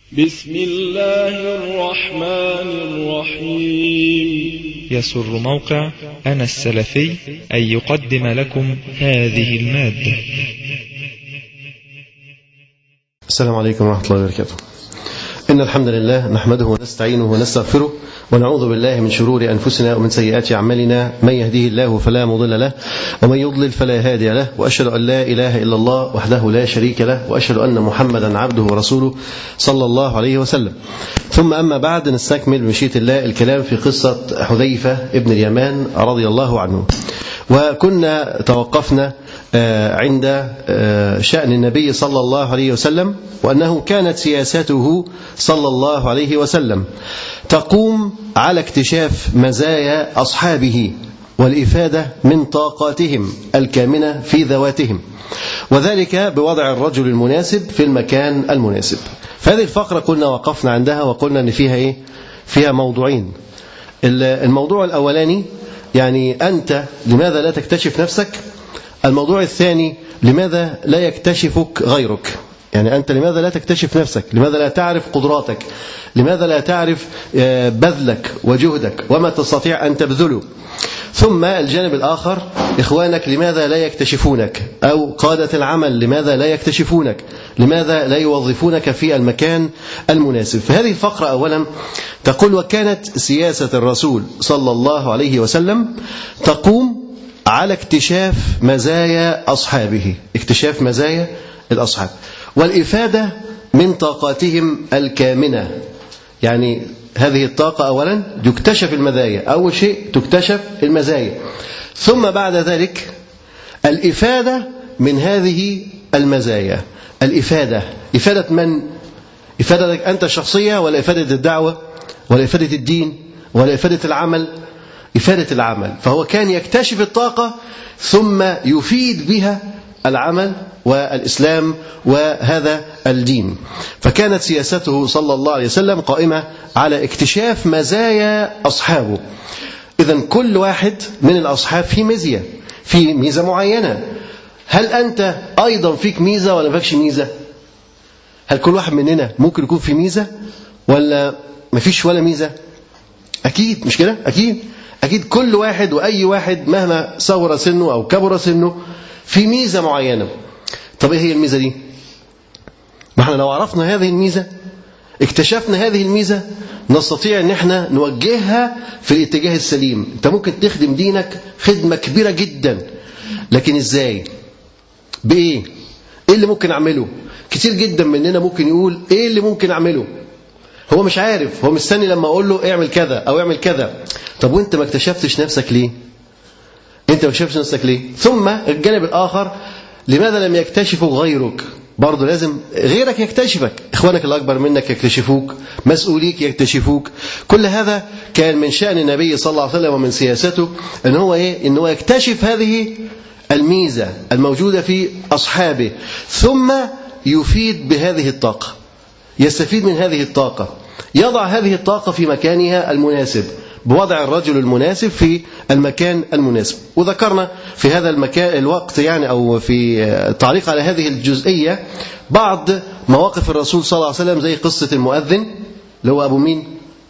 بسم الله الرحمن الرحيم يسر موقع أنا السلفي أن يقدم لكم هذه المادة السلام عليكم ورحمة الله وبركاته إن الحمد لله نحمده ونستعينه ونستغفره ونعوذ بالله من شرور أنفسنا ومن سيئات أعمالنا من يهديه الله فلا مضل له ومن يضلل فلا هادي له وأشهد أن لا إله إلا الله وحده لا شريك له وأشهد أن محمدا عبده ورسوله صلى الله عليه وسلم ثم أما بعد نستكمل بمشيئة الله الكلام في قصة حذيفة ابن اليمان رضي الله عنه وكنا توقفنا عند شأن النبي صلى الله عليه وسلم وأنه كانت سياسته صلى الله عليه وسلم تقوم على اكتشاف مزايا أصحابه والإفادة من طاقاتهم الكامنة في ذواتهم وذلك بوضع الرجل المناسب في المكان المناسب فهذه الفقرة قلنا وقفنا عندها وقلنا أن فيها إيه؟ فيها موضوعين الموضوع الأولاني يعني أنت لماذا لا تكتشف نفسك الموضوع الثاني لماذا لا يكتشفك غيرك يعني أنت لماذا لا تكتشف نفسك لماذا لا تعرف قدراتك لماذا لا تعرف بذلك وجهدك وما تستطيع أن تبذله ثم الجانب الآخر إخوانك لماذا لا يكتشفونك أو قادة العمل لماذا لا يكتشفونك لماذا لا يوظفونك في المكان المناسب فهذه الفقرة أولا تقول وكانت سياسة الرسول صلى الله عليه وسلم تقوم على اكتشاف مزايا أصحابه اكتشاف مزايا الأصحاب والإفادة من طاقاتهم الكامنة يعني هذه الطاقة أولا يكتشف المزايا أول شيء تكتشف المزايا ثم بعد ذلك الإفادة من هذه المزايا الإفادة إفادة من؟ إفادتك أنت الشخصية ولا إفادة الدعوة ولا إفادة الدين ولا إفادة العمل إفادة العمل فهو كان يكتشف الطاقة ثم يفيد بها العمل والإسلام وهذا الدين فكانت سياسته صلى الله عليه وسلم قائمة على اكتشاف مزايا أصحابه إذا كل واحد من الأصحاب في مزية في ميزة معينة هل أنت أيضا فيك ميزة ولا فيكش ميزة هل كل واحد مننا ممكن يكون في ميزة ولا مفيش ولا ميزة أكيد مش كده أكيد أكيد كل واحد وأي واحد مهما صغر سنه أو كبر سنه في ميزة معينة طب إيه هي الميزة دي ما احنا لو عرفنا هذه الميزة اكتشفنا هذه الميزة نستطيع ان احنا نوجهها في الاتجاه السليم انت ممكن تخدم دينك خدمة كبيرة جدا لكن ازاي بايه ايه اللي ممكن اعمله كتير جدا مننا ممكن يقول ايه اللي ممكن اعمله هو مش عارف هو مستني لما اقول له اعمل كذا او اعمل كذا طب وانت ما اكتشفتش نفسك ليه انت ما اكتشفتش نفسك ليه ثم الجانب الاخر لماذا لم يكتشفوا غيرك برضه لازم غيرك يكتشفك اخوانك الاكبر منك يكتشفوك مسؤوليك يكتشفوك كل هذا كان من شان النبي صلى الله عليه وسلم ومن سياسته ان هو ايه ان هو يكتشف هذه الميزه الموجوده في اصحابه ثم يفيد بهذه الطاقه يستفيد من هذه الطاقه يضع هذه الطاقه في مكانها المناسب بوضع الرجل المناسب في المكان المناسب وذكرنا في هذا المكان الوقت يعني أو في التعليق على هذه الجزئية بعض مواقف الرسول صلى الله عليه وسلم زي قصة المؤذن اللي هو أبو مين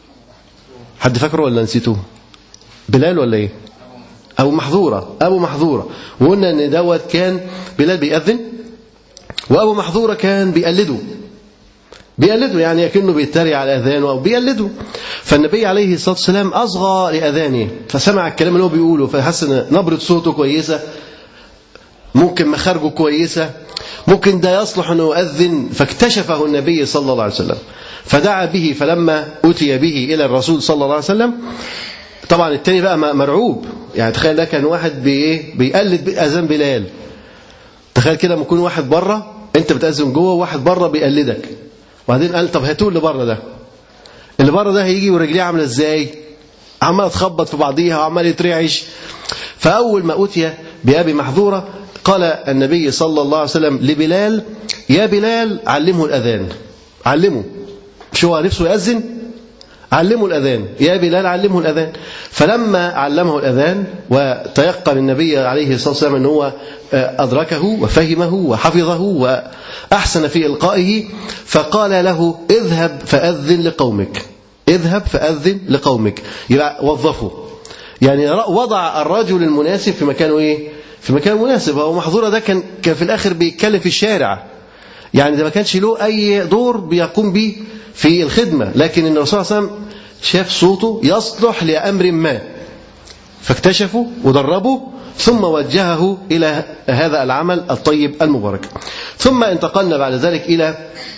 حد فاكره ولا نسيته بلال ولا ايه أبو محظورة أبو محظورة وقلنا أن دوت كان بلال بيأذن وأبو محظورة كان بيقلده بيقلده يعني كأنه بيتريق على أذانه أو بيقلده فالنبي عليه الصلاة والسلام أصغى لأذانه فسمع الكلام اللي هو بيقوله فحس أن نبرة صوته كويسة ممكن مخارجه كويسة ممكن ده يصلح أنه يؤذن فاكتشفه النبي صلى الله عليه وسلم فدعا به فلما أتي به إلى الرسول صلى الله عليه وسلم طبعا التاني بقى مرعوب يعني تخيل ده كان واحد بإيه بيقلد أذان بلال تخيل كده لما يكون واحد بره انت بتأذن جوه وواحد بره بيقلدك وبعدين قال طب هاتوا اللي بره ده اللي بره ده هيجي ورجليه عامله ازاي عمال تخبط في بعضيها وعمال يترعش فاول ما اتي بابي محظوره قال النبي صلى الله عليه وسلم لبلال يا بلال علمه الاذان علمه مش هو نفسه ياذن علمه الأذان يا بلال علمه الأذان فلما علمه الأذان وتيقن النبي عليه الصلاة والسلام أنه هو أدركه وفهمه وحفظه وأحسن في إلقائه فقال له اذهب فأذن لقومك اذهب فأذن لقومك يبقى وظفه يعني وضع الرجل المناسب في مكانه ايه في مكان مناسب هو محظورة ده كان كان في الآخر بيتكلم في الشارع يعني ده ما كانش له أي دور بيقوم به في الخدمة لكن الرسول صلى الله عليه وسلم شاف صوته يصلح لأمر ما فاكتشفوا ودربوا ثم وجهه إلى هذا العمل الطيب المبارك ثم انتقلنا بعد ذلك إلى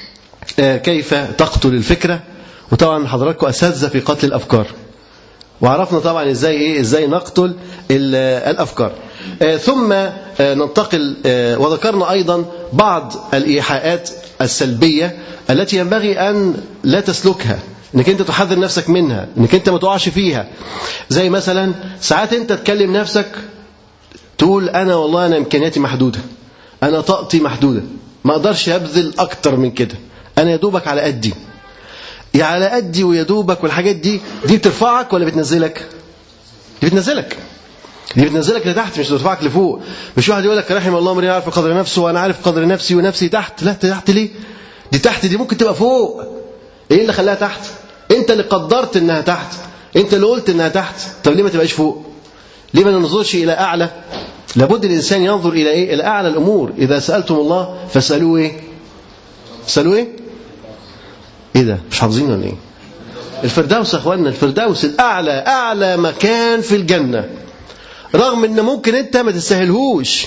كيف تقتل الفكرة وطبعا حضراتكم أساتذة في قتل الأفكار وعرفنا طبعا ازاي ايه ازاي نقتل الافكار ثم ننتقل وذكرنا ايضا بعض الايحاءات السلبيه التي ينبغي ان لا تسلكها انك انت تحذر نفسك منها انك انت ما تقعش فيها زي مثلا ساعات انت تكلم نفسك تقول انا والله انا امكانياتي محدوده انا طاقتي محدوده ما اقدرش ابذل اكتر من كده انا يا دوبك على قدي يا على قدي ويا دوبك والحاجات دي دي بترفعك ولا بتنزلك دي بتنزلك دي بتنزلك لتحت مش بترفعك لفوق مش واحد يقول لك رحم الله من يعرف قدر نفسه وانا عارف قدر نفسي ونفسي تحت لا تحت ليه دي تحت دي ممكن تبقى فوق ايه اللي خلاها تحت انت اللي قدرت انها تحت انت اللي قلت انها تحت طب ليه ما تبقاش فوق ليه ما ننظرش الى اعلى لابد الانسان ينظر الى ايه الى اعلى الامور اذا سالتم الله فاسالوه ايه اسالوه ايه ايه ده مش حافظين ولا ايه الفردوس يا اخوانا الفردوس الاعلى اعلى مكان في الجنه رغم ان ممكن انت ما تستاهلهوش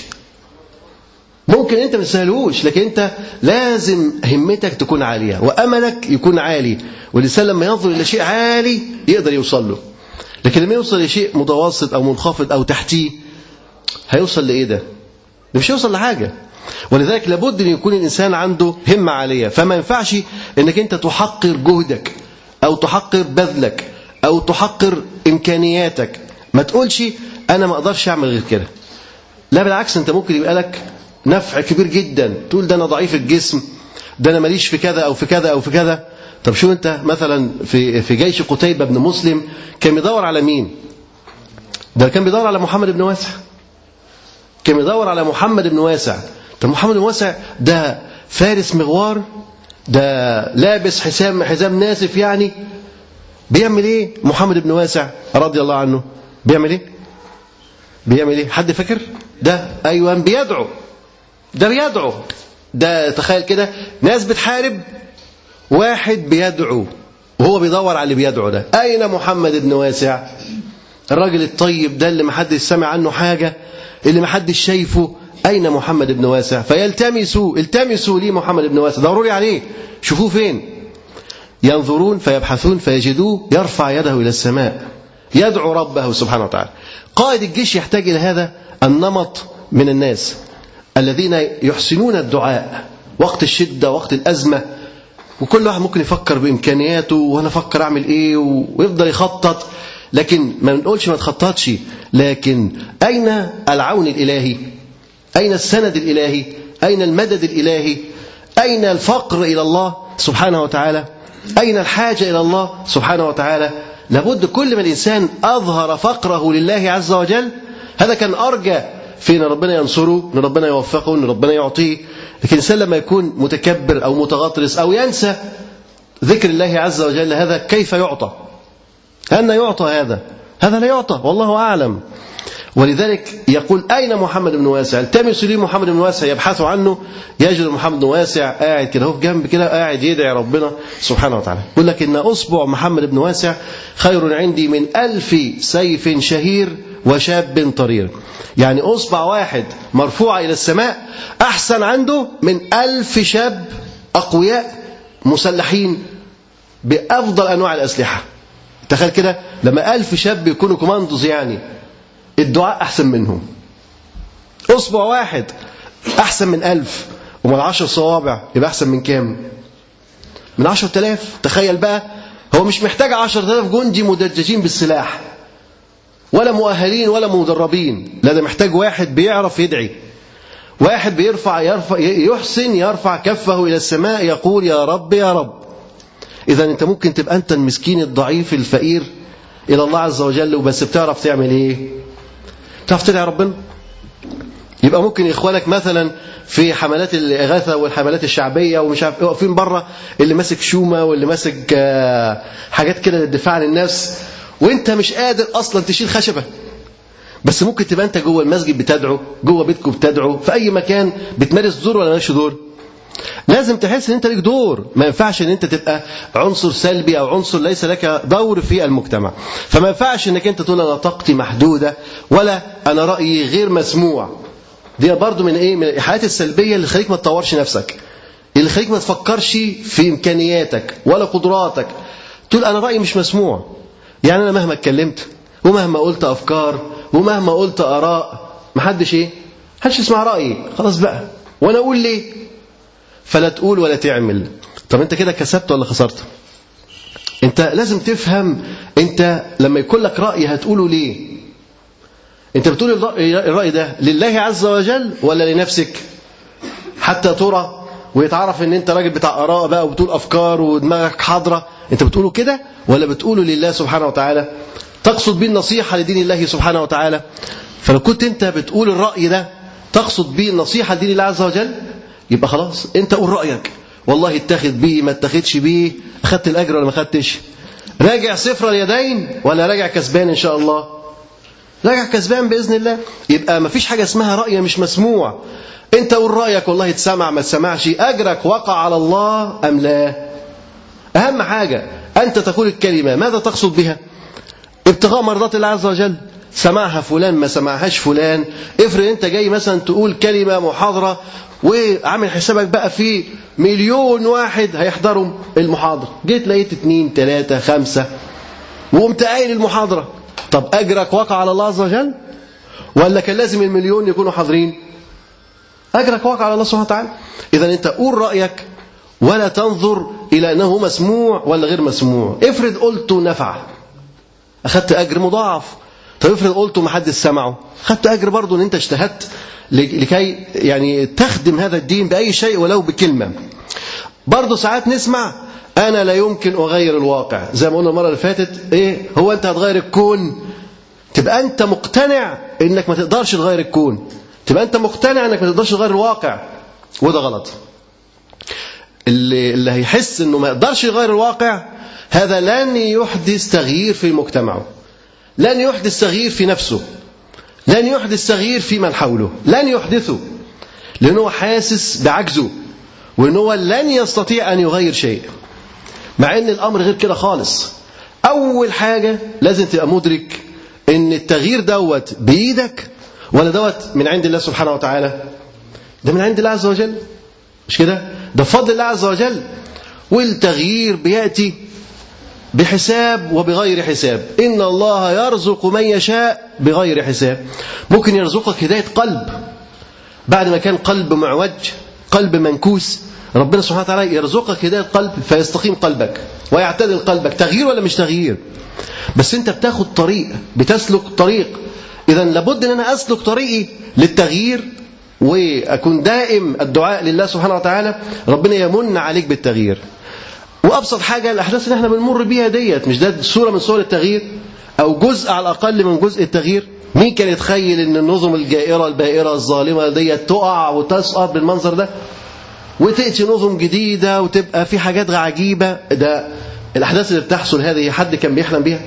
ممكن انت ما تستاهلهوش لكن انت لازم همتك تكون عاليه واملك يكون عالي والانسان لما ينظر الى شيء عالي يقدر يوصل له لكن لما يوصل لشيء متوسط او منخفض او تحتيه هيوصل لايه ده؟ مش هيوصل لحاجه ولذلك لابد ان يكون الانسان عنده همه عاليه فما ينفعش انك انت تحقر جهدك او تحقر بذلك او تحقر امكانياتك ما تقولش انا ما اقدرش اعمل غير كده لا بالعكس انت ممكن يبقى لك نفع كبير جدا تقول ده انا ضعيف الجسم ده انا ماليش في كذا او في كذا او في كذا طب شو انت مثلا في في جيش قتيبه بن مسلم كان بيدور على مين ده كان بيدور على محمد بن واسع كان بيدور على محمد بن واسع طب محمد بن واسع ده فارس مغوار ده لابس حزام حزام ناسف يعني بيعمل ايه محمد بن واسع رضي الله عنه بيعمل ايه بيعمل ايه حد فاكر ده ايوه بيدعو ده بيدعو ده تخيل كده ناس بتحارب واحد بيدعو وهو بيدور على اللي بيدعو ده اين محمد بن واسع الراجل الطيب ده اللي محدش سمع عنه حاجه اللي محدش شايفه أين محمد بن واسع فيلتمسوا التمسوا لي محمد بن واسع دوروا لي عليه شوفوه فين ينظرون فيبحثون فيجدوه يرفع يده إلى السماء يدعو ربه سبحانه وتعالى قائد الجيش يحتاج إلى هذا النمط من الناس الذين يحسنون الدعاء وقت الشدة وقت الأزمة وكل واحد ممكن يفكر بإمكانياته وأنا أفكر أعمل إيه ويفضل يخطط لكن ما نقولش ما تخططش لكن أين العون الإلهي أين السند الإلهي أين المدد الإلهي أين الفقر إلى الله سبحانه وتعالى أين الحاجة إلى الله سبحانه وتعالى لابد كل ما الإنسان أظهر فقره لله عز وجل هذا كان أرجى في أن ربنا ينصره أن ربنا يوفقه أن ربنا يعطيه لكن الإنسان لما يكون متكبر أو متغطرس أو ينسى ذكر الله عز وجل هذا كيف يعطى أن يعطى هذا هذا لا يعطى والله أعلم ولذلك يقول أين محمد بن واسع التمسوا لي محمد بن واسع يبحثوا عنه يجد محمد بن واسع قاعد كده هو في جنب كده قاعد يدعي ربنا سبحانه وتعالى يقول لك إن أصبع محمد بن واسع خير عندي من ألف سيف شهير وشاب طرير يعني أصبع واحد مرفوع إلى السماء أحسن عنده من ألف شاب أقوياء مسلحين بأفضل أنواع الأسلحة تخيل كده لما ألف شاب يكونوا كوماندوز يعني الدعاء أحسن منهم أصبع واحد أحسن من ألف ومن عشر صوابع يبقى أحسن من كام من عشر تلاف تخيل بقى هو مش محتاج عشر تلاف جندي مدججين بالسلاح ولا مؤهلين ولا مدربين لا ده محتاج واحد بيعرف يدعي واحد بيرفع يرفع يحسن يرفع كفه إلى السماء يقول يا رب يا رب إذا أنت ممكن تبقى أنت المسكين الضعيف الفقير إلى الله عز وجل وبس بتعرف تعمل إيه تعرف تدعي ربنا يبقى ممكن إخوانك مثلا في حملات الإغاثة والحملات الشعبية ومش عارف إيه، واقفين بره اللي ماسك شومة واللي ماسك آه، حاجات كده للدفاع عن النفس وانت مش قادر اصلا تشيل خشبه بس ممكن تبقى انت جوه المسجد بتدعو جوه بيتكم بتدعو في اي مكان بتمارس دور ولا مالكش دور لازم تحس ان انت ليك دور ما ينفعش ان انت تبقى عنصر سلبي او عنصر ليس لك دور في المجتمع فما ينفعش انك انت تقول انا طاقتي محدوده ولا انا رايي غير مسموع دي برضو من ايه من الحالات السلبيه اللي تخليك ما تطورش نفسك اللي تخليك ما تفكرش في امكانياتك ولا قدراتك تقول انا رايي مش مسموع يعني انا مهما اتكلمت ومهما قلت افكار ومهما قلت اراء محدش ايه محدش يسمع رايي خلاص بقى وانا اقول ليه فلا تقول ولا تعمل طب انت كده كسبت ولا خسرت انت لازم تفهم انت لما يكون لك راي هتقوله ليه انت بتقول الرأي, الرأي ده لله عز وجل ولا لنفسك حتى ترى ويتعرف ان انت راجل بتاع اراء بقى وبتقول افكار ودماغك حاضره انت بتقوله كده ولا بتقوله لله سبحانه وتعالى تقصد به النصيحه لدين الله سبحانه وتعالى فلو كنت انت بتقول الراي ده تقصد به النصيحه لدين الله عز وجل يبقى خلاص انت قول رايك والله اتخذ بيه ما اتخذش بيه اخدت الاجر ولا ما اخدتش راجع صفر اليدين ولا راجع كسبان ان شاء الله راجع كسبان باذن الله يبقى ما فيش حاجه اسمها راي مش مسموع انت قول رايك والله اتسمع ما تسمعش اجرك وقع على الله ام لا اهم حاجه انت تقول الكلمه ماذا تقصد بها ابتغاء مرضات الله عز وجل سمعها فلان ما سمعهاش فلان افرض انت جاي مثلا تقول كلمه محاضره وعامل حسابك بقى في مليون واحد هيحضروا المحاضره جيت لقيت اتنين تلاته خمسه وقمت قايل المحاضره طب اجرك وقع على الله عز وجل ولا كان لازم المليون يكونوا حاضرين أجرك واقع على الله سبحانه وتعالى إذا أنت قول رأيك ولا تنظر إلى أنه مسموع ولا غير مسموع افرض قلت نفع أخذت أجر مضاعف طيب افرض قلت ما حد سمعه أخذت أجر برضه أن أنت اجتهدت لكي يعني تخدم هذا الدين بأي شيء ولو بكلمة برضه ساعات نسمع أنا لا يمكن أغير الواقع زي ما قلنا المرة اللي فاتت إيه هو أنت هتغير الكون تبقى أنت مقتنع إنك ما تقدرش تغير الكون تبقى انت مقتنع انك ما تقدرش تغير الواقع وده غلط اللي, اللي هيحس انه ما يقدرش يغير الواقع هذا لن يحدث تغيير في مجتمعه لن يحدث تغيير في نفسه لن يحدث تغيير في من حوله لن يحدثه لأنه هو حاسس بعجزه وأنه لن يستطيع أن يغير شيء مع أن الأمر غير كده خالص أول حاجة لازم تبقى مدرك أن التغيير دوت بإيدك ولا دوت من عند الله سبحانه وتعالى ده من عند الله عز وجل مش كده ده فضل الله عز وجل والتغيير بيأتي بحساب وبغير حساب إن الله يرزق من يشاء بغير حساب ممكن يرزقك هداية قلب بعد ما كان قلب معوج قلب منكوس ربنا سبحانه وتعالى يرزقك هداية قلب فيستقيم قلبك ويعتدل قلبك تغيير ولا مش تغيير بس انت بتاخد طريق بتسلك طريق إذا لابد أن أنا أسلك طريقي للتغيير وأكون دائم الدعاء لله سبحانه وتعالى ربنا يمن عليك بالتغيير وأبسط حاجة الأحداث اللي احنا بنمر بيها ديت مش ده صورة من صور التغيير أو جزء على الأقل من جزء التغيير مين كان يتخيل ان النظم الجائرة البائرة الظالمة ديت تقع وتسقط بالمنظر ده وتأتي نظم جديدة وتبقى في حاجات عجيبة ده الأحداث اللي بتحصل هذه حد كان بيحلم بيها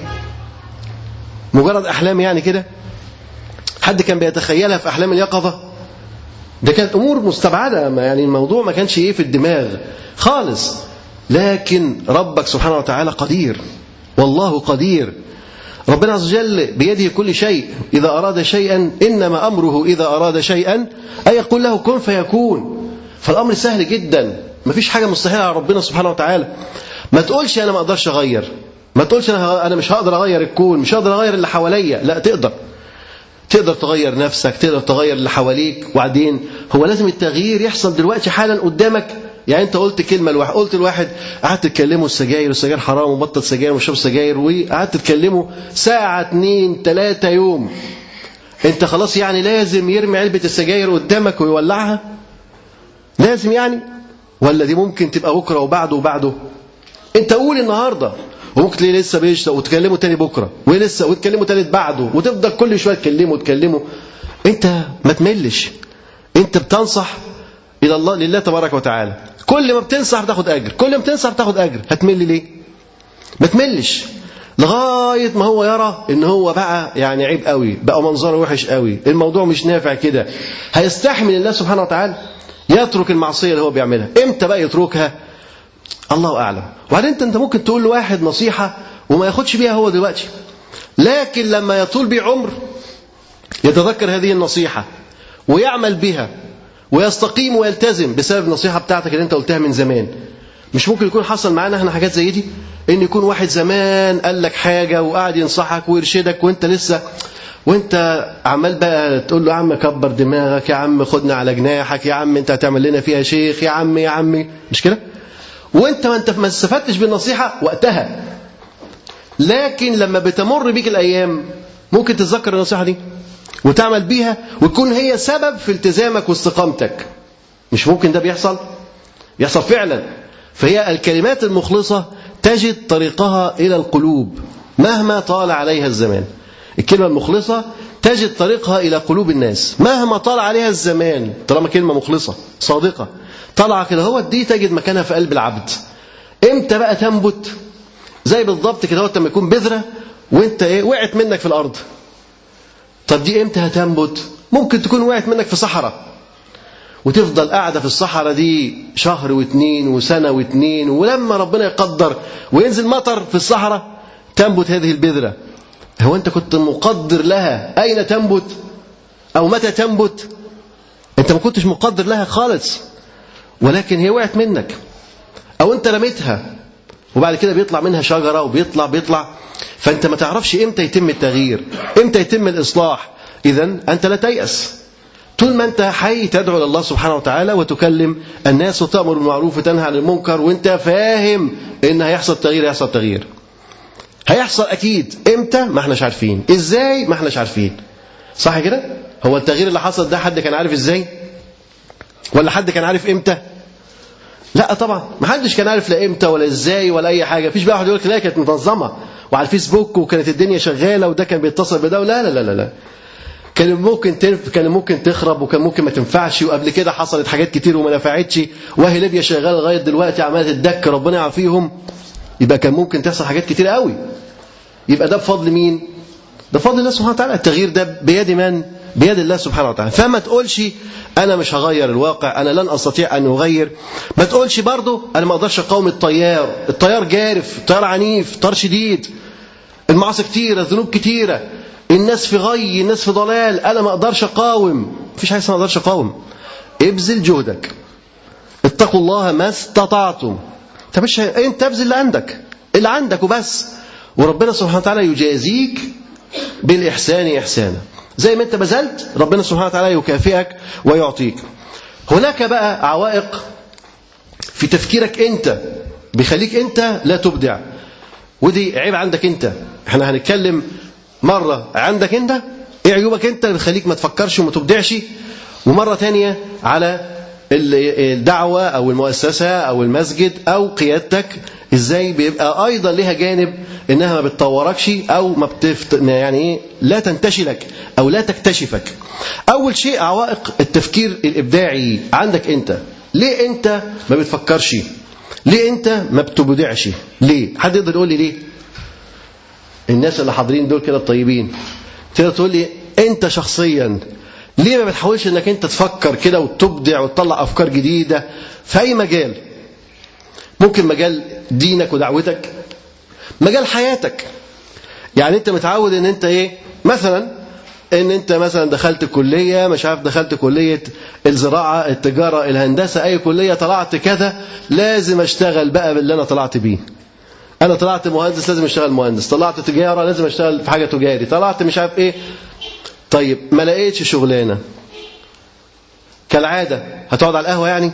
مجرد أحلام يعني كده حد كان بيتخيلها في أحلام اليقظة ده كانت أمور مستبعدة يعني الموضوع ما كانش إيه في الدماغ خالص لكن ربك سبحانه وتعالى قدير والله قدير ربنا عز وجل بيده كل شيء إذا أراد شيئا إنما أمره إذا أراد شيئا أن يقول له كن فيكون فالأمر سهل جدا ما فيش حاجة مستحيلة على ربنا سبحانه وتعالى ما تقولش أنا ما أقدرش أغير ما تقولش أنا أنا مش هقدر أغير الكون مش هقدر أغير اللي حواليا لا تقدر تقدر تغير نفسك تقدر تغير اللي حواليك وبعدين هو لازم التغيير يحصل دلوقتي حالا قدامك يعني انت قلت كلمه لواحد قلت لواحد قعدت تكلمه السجاير والسجاير حرام وبطل سجاير وشرب سجاير وقعدت تكلمه ساعه اتنين تلاته يوم انت خلاص يعني لازم يرمي علبه السجاير قدامك ويولعها لازم يعني ولا دي ممكن تبقى بكره وبعده وبعده انت قول النهارده وممكن تلاقيه لسه بيشتاق وتكلمه تاني بكره ولسه وتكلمه تالت بعده وتفضل كل شويه تكلمه وتكلمه انت ما تملش انت بتنصح الى الله لله تبارك وتعالى كل ما بتنصح بتاخد اجر كل ما بتنصح بتاخد اجر هتمل ليه ما تملش لغايه ما هو يرى ان هو بقى يعني عيب قوي بقى منظره وحش قوي الموضوع مش نافع كده هيستحمل الله سبحانه وتعالى يترك المعصيه اللي هو بيعملها امتى بقى يتركها الله اعلم وبعدين انت انت ممكن تقول لواحد نصيحه وما ياخدش بيها هو دلوقتي لكن لما يطول بيه عمر يتذكر هذه النصيحه ويعمل بها ويستقيم ويلتزم بسبب النصيحه بتاعتك اللي انت قلتها من زمان مش ممكن يكون حصل معانا احنا حاجات زي دي ان يكون واحد زمان قال لك حاجه وقعد ينصحك ويرشدك وانت لسه وانت عمال بقى تقول له يا عم كبر دماغك يا عم خدنا على جناحك يا عم انت هتعمل لنا فيها شيخ يا عم يا عمي مش كده وانت ما انت ما استفدتش بالنصيحه وقتها لكن لما بتمر بيك الايام ممكن تتذكر النصيحه دي وتعمل بيها وتكون هي سبب في التزامك واستقامتك مش ممكن ده بيحصل يحصل فعلا فهي الكلمات المخلصه تجد طريقها الى القلوب مهما طال عليها الزمان الكلمه المخلصه تجد طريقها الى قلوب الناس مهما طال عليها الزمان طالما كلمه مخلصه صادقه طالعه كده هو دي تجد مكانها في قلب العبد امتى بقى تنبت زي بالضبط كده هو لما يكون بذره وانت ايه وقعت منك في الارض طب دي امتى هتنبت ممكن تكون وقعت منك في صحراء وتفضل قاعدة في الصحراء دي شهر واثنين وسنة واثنين ولما ربنا يقدر وينزل مطر في الصحراء تنبت هذه البذرة هو أنت كنت مقدر لها أين تنبت أو متى تنبت أنت ما كنتش مقدر لها خالص ولكن هي وقعت منك أو أنت رميتها وبعد كده بيطلع منها شجرة وبيطلع بيطلع فأنت ما تعرفش إمتى يتم التغيير إمتى يتم الإصلاح إذا أنت لا تيأس طول ما أنت حي تدعو إلى الله سبحانه وتعالى وتكلم الناس وتأمر بالمعروف وتنهى عن المنكر وأنت فاهم إن هيحصل تغيير هيحصل تغيير هيحصل أكيد إمتى ما احناش عارفين إزاي ما احناش عارفين صح كده هو التغيير اللي حصل ده حد كان عارف إزاي ولا حد كان عارف إمتى لا طبعا ما حدش كان عارف لا امتى ولا ازاي ولا اي حاجه مفيش بقى واحد يقول لك لا كانت منظمه وعلى الفيسبوك وكانت الدنيا شغاله وده كان بيتصل بده لا لا لا لا, لا. كان ممكن تنف... كان ممكن تخرب وكان ممكن ما تنفعش وقبل كده حصلت حاجات كتير وما نفعتش وهي ليبيا شغاله لغايه دلوقتي عماله تدك ربنا يعافيهم يبقى كان ممكن تحصل حاجات كتير قوي يبقى ده بفضل مين ده بفضل الله سبحانه وتعالى التغيير ده بيد من بيد الله سبحانه وتعالى فما تقولش انا مش هغير الواقع انا لن استطيع ان اغير ما تقولش برضه انا ما اقدرش اقاوم التيار التيار جارف التيار عنيف التيار شديد المعاصي كتيره الذنوب كتيره الناس في غي الناس في ضلال انا ما اقدرش اقاوم مفيش حاجه اسمها ما اقدرش اقاوم ابذل جهدك اتقوا الله ما استطعتم انت مش انت ابذل اللي عندك اللي عندك وبس وربنا سبحانه وتعالى يجازيك بالاحسان احسانا زي ما انت بذلت ربنا سبحانه وتعالى يكافئك ويعطيك هناك بقى عوائق في تفكيرك انت بيخليك انت لا تبدع ودي عيب عندك انت احنا هنتكلم مرة عندك انت ايه عيوبك انت اللي بتخليك ما تفكرش وما تبدعش ومرة تانية على الدعوة أو المؤسسة أو المسجد أو قيادتك إزاي بيبقى أيضا لها جانب إنها ما بتطوركش أو ما بتفت... يعني إيه لا تنتشلك أو لا تكتشفك أول شيء عوائق التفكير الإبداعي عندك أنت ليه أنت ما بتفكرش ليه أنت ما بتبدعش ليه حد يقدر يقول لي ليه الناس اللي حاضرين دول كده الطيبين تقدر تقول لي أنت شخصيا ليه ما بتحاولش انك انت تفكر كده وتبدع وتطلع افكار جديده في اي مجال ممكن مجال دينك ودعوتك مجال حياتك يعني انت متعود ان انت ايه مثلا ان انت مثلا دخلت كليه مش عارف دخلت كليه الزراعه التجاره الهندسه اي كليه طلعت كذا لازم اشتغل بقى باللي انا طلعت بيه انا طلعت مهندس لازم اشتغل مهندس طلعت تجاره لازم اشتغل في حاجه تجاري طلعت مش عارف ايه طيب ما لقيتش شغلانه كالعاده هتقعد على القهوه يعني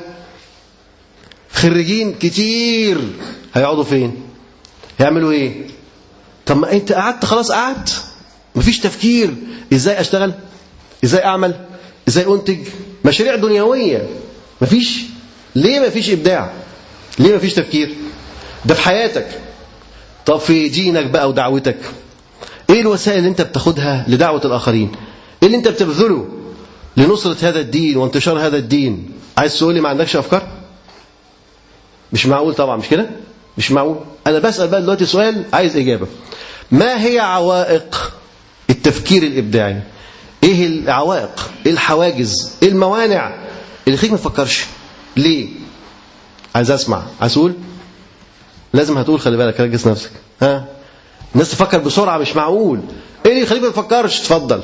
خريجين كتير هيقعدوا فين هيعملوا ايه طب ما انت قعدت خلاص قعدت مفيش تفكير ازاي اشتغل ازاي اعمل ازاي انتج مشاريع دنيويه مفيش ليه مفيش ابداع ليه مفيش تفكير ده في حياتك طب في دينك بقى ودعوتك ايه الوسائل اللي انت بتاخدها لدعوة الآخرين ايه اللي انت بتبذله لنصرة هذا الدين وانتشار هذا الدين عايز تقول لي ما عندكش أفكار مش معقول طبعا مش كده مش معقول أنا بسأل بقى دلوقتي سؤال عايز إجابة ما هي عوائق التفكير الإبداعي ايه العوائق ايه الحواجز ايه الموانع اللي يخليك ما تفكرش ليه عايز اسمع عايز اقول لازم هتقول خلي بالك ركز نفسك ها الناس تفكر بسرعه مش معقول ايه اللي يخليك ما تفكرش اتفضل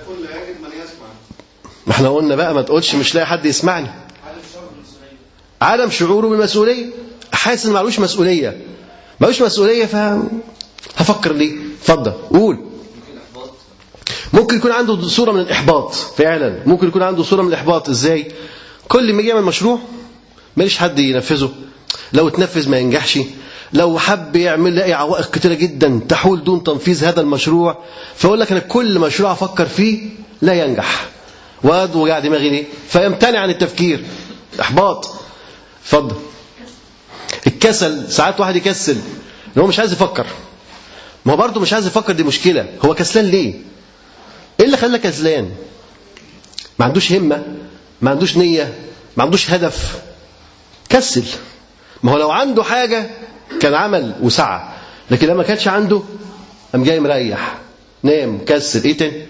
ما احنا قلنا بقى ما تقولش مش لاقي حد يسمعني عدم شعوره بالمسؤوليه حاسس ان معلوش مسؤوليه معلوش مسؤوليه ف هفكر ليه اتفضل قول ممكن يكون عنده صورة من الإحباط فعلا ممكن يكون عنده صورة من الإحباط إزاي كل ما يجي يعمل مشروع ماليش حد ينفذه لو اتنفذ ما ينجحش لو حب يعمل لاقي عوائق كتيرة جدا تحول دون تنفيذ هذا المشروع فيقول لك أنا كل مشروع أفكر فيه لا ينجح واد وجع دماغي ليه فيمتنع عن التفكير إحباط اتفضل الكسل ساعات واحد يكسل ان هو مش عايز يفكر ما هو برضه مش عايز يفكر دي مشكلة هو كسلان ليه ايه اللي خلاه كسلان ما عندوش همة ما عندوش نية ما عندوش هدف كسل ما هو لو عنده حاجة كان عمل وسعى لكن لما كانش عنده قام جاي مريح نام كسل ايه تاني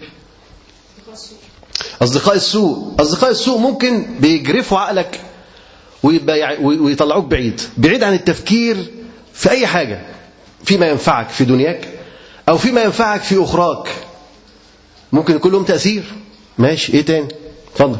اصدقاء السوء اصدقاء السوء ممكن بيجرفوا عقلك ويبقى ويطلعوك بعيد بعيد عن التفكير في اي حاجه فيما ينفعك في دنياك او فيما ينفعك في اخراك ممكن يكون لهم تاثير ماشي ايه تاني اتفضل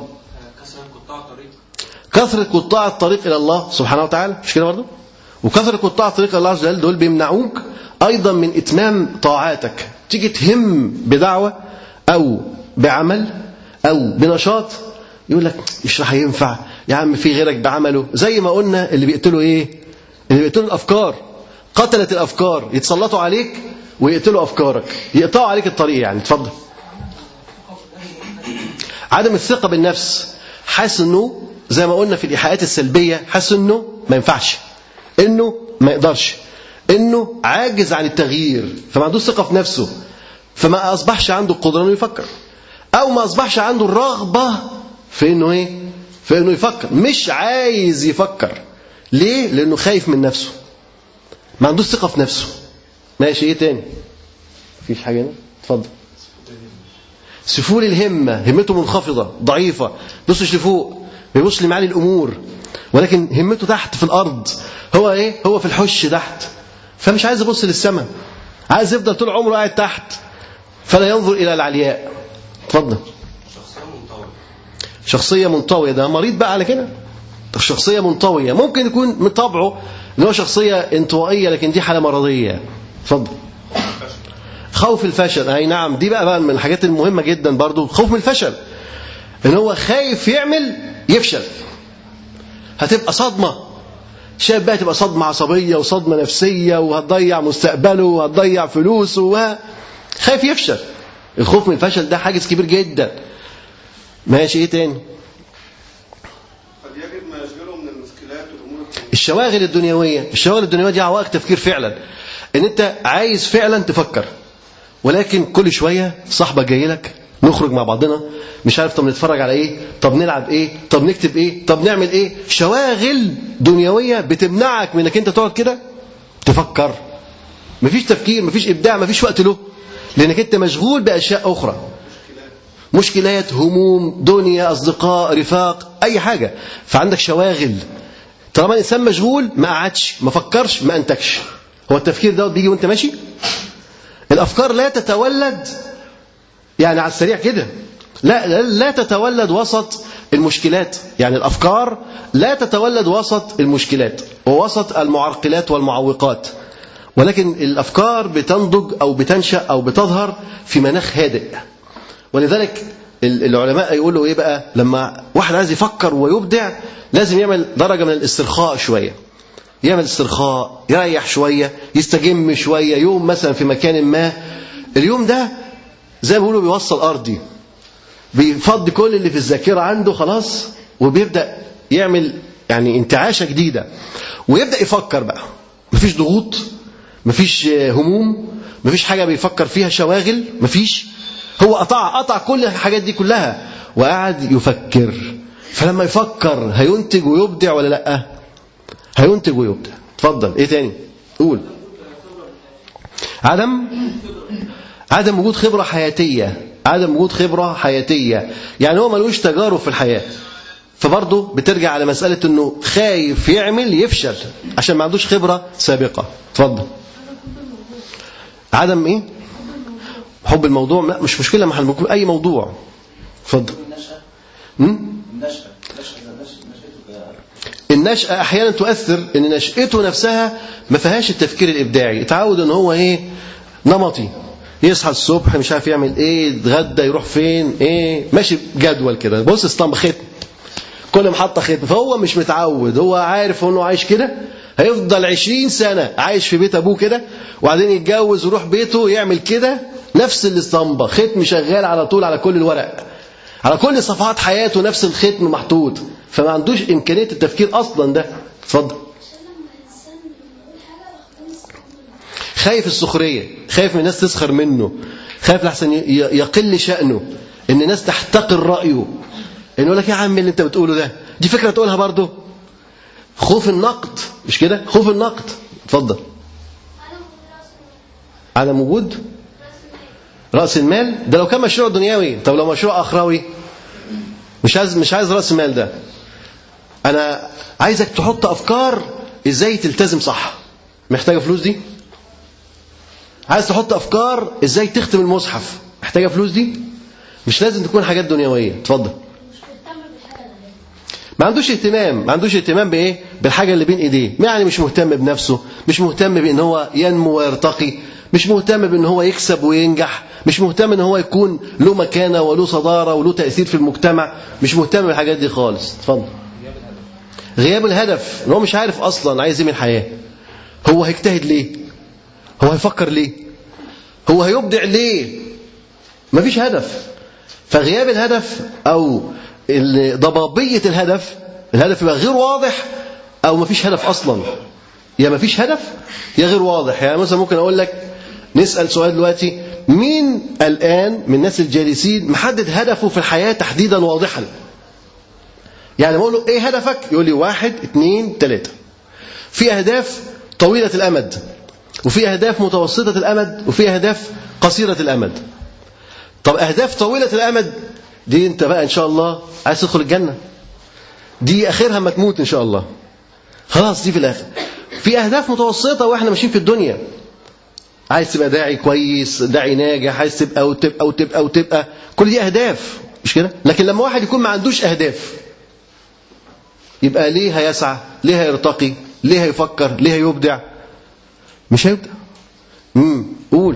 كثرة قطاع الطريق إلى الله سبحانه وتعالى مش كده برضه وكثرة قطاع الطريق إلى الله عز وجل دول بيمنعوك أيضا من إتمام طاعاتك تيجي تهم بدعوة أو بعمل أو بنشاط يقول لك مش راح ينفع يا عم في غيرك بعمله زي ما قلنا اللي بيقتلوا إيه اللي بيقتلوا الأفكار قتلت الأفكار يتسلطوا عليك ويقتلوا أفكارك يقطعوا عليك الطريق يعني اتفضل عدم الثقة بالنفس حاسس انه زي ما قلنا في الايحاءات السلبيه حاسس انه ما ينفعش انه ما يقدرش انه عاجز عن التغيير فما عندوش ثقه في نفسه فما اصبحش عنده القدره انه يفكر او ما اصبحش عنده الرغبه في انه ايه في انه يفكر مش عايز يفكر ليه لانه خايف من نفسه ما عندوش ثقه في نفسه ماشي ايه تاني مفيش حاجه هنا اتفضل سفول الهمة همته منخفضة ضعيفة بيبصش لفوق بيبص لمعالي الأمور ولكن همته تحت في الأرض هو إيه هو في الحش تحت فمش عايز يبص للسماء عايز يفضل طول عمره قاعد تحت فلا ينظر إلى العلياء اتفضل شخصية منطوية ده مريض بقى على كده شخصية منطوية ممكن يكون من طبعه ان هو شخصية انطوائية لكن دي حالة مرضية اتفضل خوف الفشل اي نعم دي بقى, بقى من الحاجات المهمة جدا برضو خوف من الفشل ان هو خايف يعمل يفشل هتبقى صدمة شايف بقى تبقى صدمة عصبية وصدمة نفسية وهتضيع مستقبله وهتضيع فلوسه و... خايف يفشل الخوف من الفشل ده حاجز كبير جدا ماشي ايه تاني قد يجد ما يشغله من المشكلات والامور الشواغل الدنيوية الشواغل الدنيوية دي عوائق تفكير فعلا ان انت عايز فعلا تفكر ولكن كل شوية صاحبك جاي لك نخرج مع بعضنا مش عارف طب نتفرج على ايه طب نلعب ايه طب نكتب ايه طب نعمل ايه شواغل دنيوية بتمنعك من انك انت تقعد كده تفكر مفيش تفكير مفيش ابداع مفيش وقت له لانك انت مشغول باشياء اخرى مشكلات هموم دنيا اصدقاء رفاق اي حاجه فعندك شواغل طالما الانسان مشغول ما قعدش ما فكرش ما انتجش هو التفكير دوت بيجي وانت ماشي الافكار لا تتولد يعني على السريع كده لا لا- لا تتولد وسط المشكلات يعني الافكار لا تتولد وسط المشكلات ووسط المعرقلات والمعوقات ولكن الافكار بتنضج او بتنشا او بتظهر في مناخ هادئ ولذلك ال- العلماء يقولوا ايه بقى لما واحد عايز يفكر ويبدع لازم يعمل درجه من الاسترخاء شويه يعمل استرخاء يريح شويه يستجم شويه يوم مثلا في مكان ما اليوم ده زي ما بيقولوا بيوصل ارضي بيفضي كل اللي في الذاكره عنده خلاص وبيبدا يعمل يعني انتعاشه جديده ويبدا يفكر بقى مفيش ضغوط مفيش هموم مفيش حاجة بيفكر فيها شواغل مفيش هو قطع قطع كل الحاجات دي كلها وقعد يفكر فلما يفكر هينتج ويبدع ولا لا هينتج ويبدع اتفضل ايه تاني قول عدم عدم وجود خبرة حياتية عدم وجود خبرة حياتية يعني هو ملوش تجارب في الحياة فبرضه بترجع على مسألة انه خايف يعمل يفشل عشان ما عندوش خبرة سابقة اتفضل عدم ايه حب الموضوع لا مش مشكلة محل ممكن اي موضوع اتفضل هم؟ النشأة أحيانا تؤثر إن نشأته نفسها ما فيهاش التفكير الإبداعي اتعود إن هو إيه نمطي يصحى الصبح مش عارف يعمل إيه يتغدى يروح فين إيه ماشي جدول كده بص اسطمب ختم كل محطة ختم فهو مش متعود هو عارف إنه عايش كده هيفضل عشرين سنة عايش في بيت أبوه كده وبعدين يتجوز ويروح بيته يعمل كده نفس الاسطمبة ختم شغال على طول على كل الورق على كل صفحات حياته نفس الختم محطوط فما عندوش إمكانية التفكير أصلا ده اتفضل خايف السخرية خايف من الناس تسخر منه خايف لحسن يقل شأنه ان الناس تحتقر رأيه ان يقول لك يا عم اللي انت بتقوله ده دي فكرة تقولها برضه خوف النقد مش كده خوف النقد اتفضل عدم وجود رأس المال ده لو كان مشروع دنيوي طب لو مشروع أخروي مش عايز مش عايز رأس المال ده أنا عايزك تحط أفكار إزاي تلتزم صح محتاجة فلوس دي عايز تحط أفكار إزاي تختم المصحف محتاجة فلوس دي مش لازم تكون حاجات دنيوية اتفضل ما عندوش اهتمام ما عندوش اهتمام بايه بالحاجه اللي بين ايديه يعني مش مهتم بنفسه مش مهتم بان هو ينمو ويرتقي مش مهتم بان هو يكسب وينجح مش مهتم ان هو يكون له مكانه وله صداره وله تاثير في المجتمع مش مهتم بالحاجات دي خالص اتفضل غياب الهدف ان هو مش عارف اصلا عايز ايه من الحياه هو هيجتهد ليه هو هيفكر ليه هو هيبدع ليه مفيش هدف فغياب الهدف او ضبابيه الهدف الهدف يبقى غير واضح او مفيش هدف اصلا يا مفيش هدف يا غير واضح يعني مثلا ممكن اقول لك نسال سؤال دلوقتي مين الان من الناس الجالسين محدد هدفه في الحياه تحديدا واضحا يعني بقول له ايه هدفك يقول لي واحد اثنين ثلاثه في اهداف طويله الامد وفي اهداف متوسطه الامد وفي اهداف قصيره الامد طب اهداف طويله الامد دي انت بقى ان شاء الله عايز تدخل الجنه دي اخرها ما تموت ان شاء الله خلاص دي في الاخر في اهداف متوسطه واحنا ماشيين في الدنيا عايز تبقى داعي كويس داعي ناجح عايز تبقى وتبقى وتبقى وتبقى كل دي اهداف مش كده لكن لما واحد يكون ما عندوش اهداف يبقى ليه هيسعى ليه هيرتقي ليه هيفكر ليه هيبدع مش هيبدع امم قول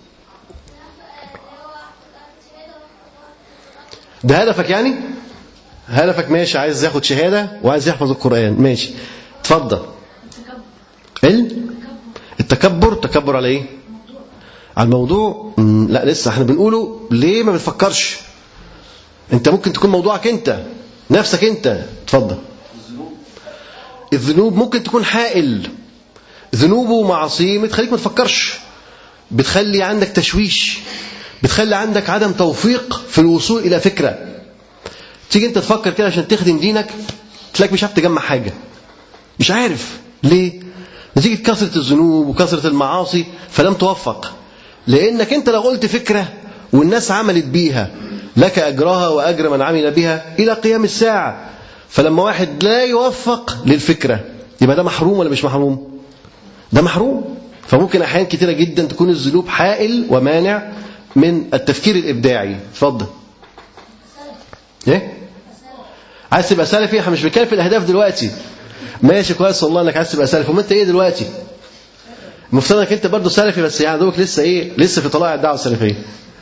ده هدفك يعني هدفك ماشي عايز ياخد شهاده وعايز يحفظ القران ماشي اتفضل ال التكبر تكبر على ايه على الموضوع مم، لا لسه احنا بنقوله ليه ما بتفكرش انت ممكن تكون موضوعك انت نفسك انت اتفضل الذنوب ممكن تكون حائل ذنوبه ومعاصيه بتخليك ما تفكرش بتخلي عندك تشويش بتخلي عندك عدم توفيق في الوصول الى فكره تيجي انت تفكر كده عشان تخدم دينك تلاقيك مش عارف تجمع حاجه مش عارف ليه نتيجه كثره الذنوب وكثره المعاصي فلم توفق لانك انت لو قلت فكره والناس عملت بيها لك اجرها واجر من عمل بها الى قيام الساعه فلما واحد لا يوفق للفكره يبقى ده محروم ولا مش محروم ده محروم فممكن احيان كتيره جدا تكون الذنوب حائل ومانع من التفكير الابداعي اتفضل ايه عايز تبقى سلفي احنا مش بنتكلم في الاهداف دلوقتي ماشي كويس والله انك عايز تبقى سلفي وما انت ايه دلوقتي المفترض انك انت برضه سلفي بس يعني دوك لسه ايه لسه في طلائع الدعوه السلفيه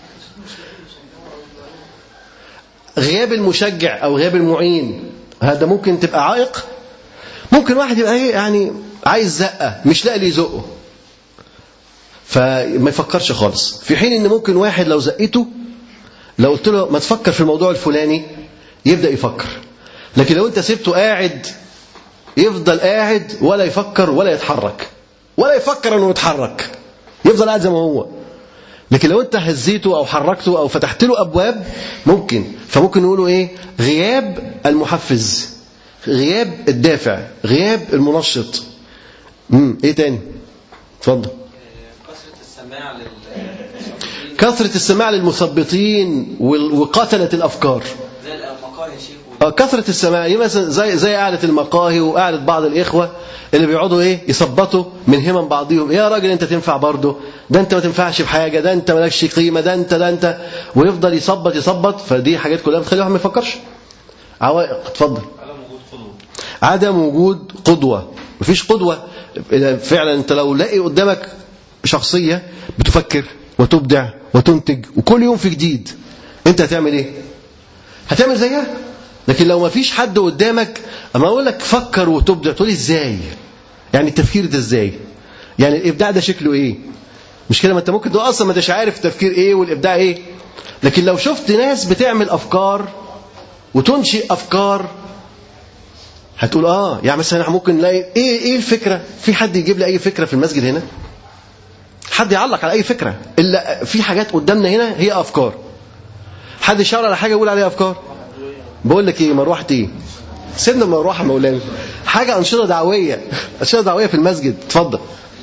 غياب المشجع او غياب المعين هذا ممكن تبقى عائق ممكن واحد يبقى ايه يعني عايز زقه مش لاقي اللي يزقه فما يفكرش خالص في حين ان ممكن واحد لو زقته لو قلت له ما تفكر في الموضوع الفلاني يبدا يفكر لكن لو انت سبته قاعد يفضل قاعد ولا يفكر ولا يتحرك ولا يفكر انه يتحرك يفضل قاعد زي ما هو لكن لو انت هزيته او حركته او فتحت له ابواب ممكن فممكن نقوله ايه غياب المحفز غياب الدافع غياب المنشط امم ايه تاني اتفضل كثرة السماع لل كثرة السماع للمثبطين وال- وقتلة الأفكار زي المقاهي يا شيخ آه، كثرة السماع يعني مثلا زي زي قعدة المقاهي وقعدة بعض الإخوة اللي بيقعدوا إيه يثبطوا من همم بعضهم يا راجل أنت تنفع برضه ده أنت ما تنفعش بحاجة ده أنت مالكش قيمة ده أنت ده أنت ويفضل يثبط يثبط فدي حاجات كلها بتخلي الواحد ما يفكرش عوائق اتفضل عدم وجود قدوة مفيش قدوة فعلا أنت لو لاقي قدامك شخصية بتفكر وتبدع وتنتج وكل يوم في جديد أنت هتعمل إيه؟ هتعمل زيها لكن لو ما فيش حد قدامك اما اقول لك فكر وتبدع تقول ازاي يعني التفكير ده ازاي يعني الابداع ده شكله ايه مش كده ما انت ممكن تبقى اصلا ما انتش عارف التفكير ايه والابداع ايه لكن لو شفت ناس بتعمل افكار وتنشئ افكار هتقول اه يعني مثلا احنا ممكن نلاقي ايه ايه الفكره في حد يجيب لي اي فكره في المسجد هنا حد يعلق على اي فكره الا في حاجات قدامنا هنا هي افكار حد يشاور على حاجه يقول عليها افكار بقول لك ايه مروحه ايه سيبنا المروحه مولانا حاجه انشطه دعويه انشطه دعويه في المسجد اتفضل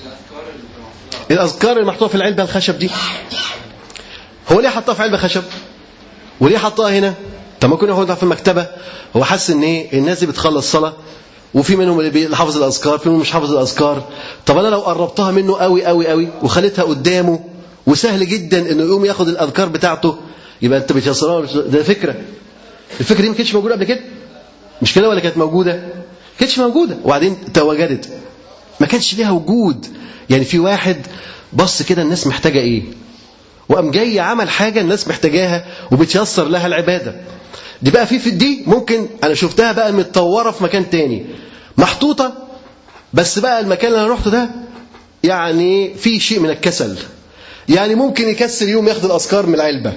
الاذكار اللي محطوطه في العلبه الخشب دي هو ليه حطها في علبه خشب وليه حطها هنا طب ما كنا ياخدها في المكتبه هو حس ان ايه الناس دي بتخلص صلاه وفي منهم اللي بي- حافظ الاذكار في منهم مش حافظ الاذكار طب انا لو قربتها منه قوي قوي قوي وخليتها قدامه وسهل جدا انه يقوم ياخد الاذكار بتاعته يبقى انت بتيسرها ده فكره الفكره دي ما كانتش موجوده قبل كده مش كده ولا كانت موجوده ما كانتش موجوده وبعدين تواجدت ما كانش ليها وجود يعني في واحد بص كده الناس محتاجه ايه وقام جاي عمل حاجه الناس محتاجاها وبتيسر لها العباده دي بقى في في دي ممكن انا شفتها بقى متطوره في مكان تاني محطوطه بس بقى المكان اللي انا رحته ده يعني في شيء من الكسل يعني ممكن يكسل يوم ياخد الاذكار من العلبه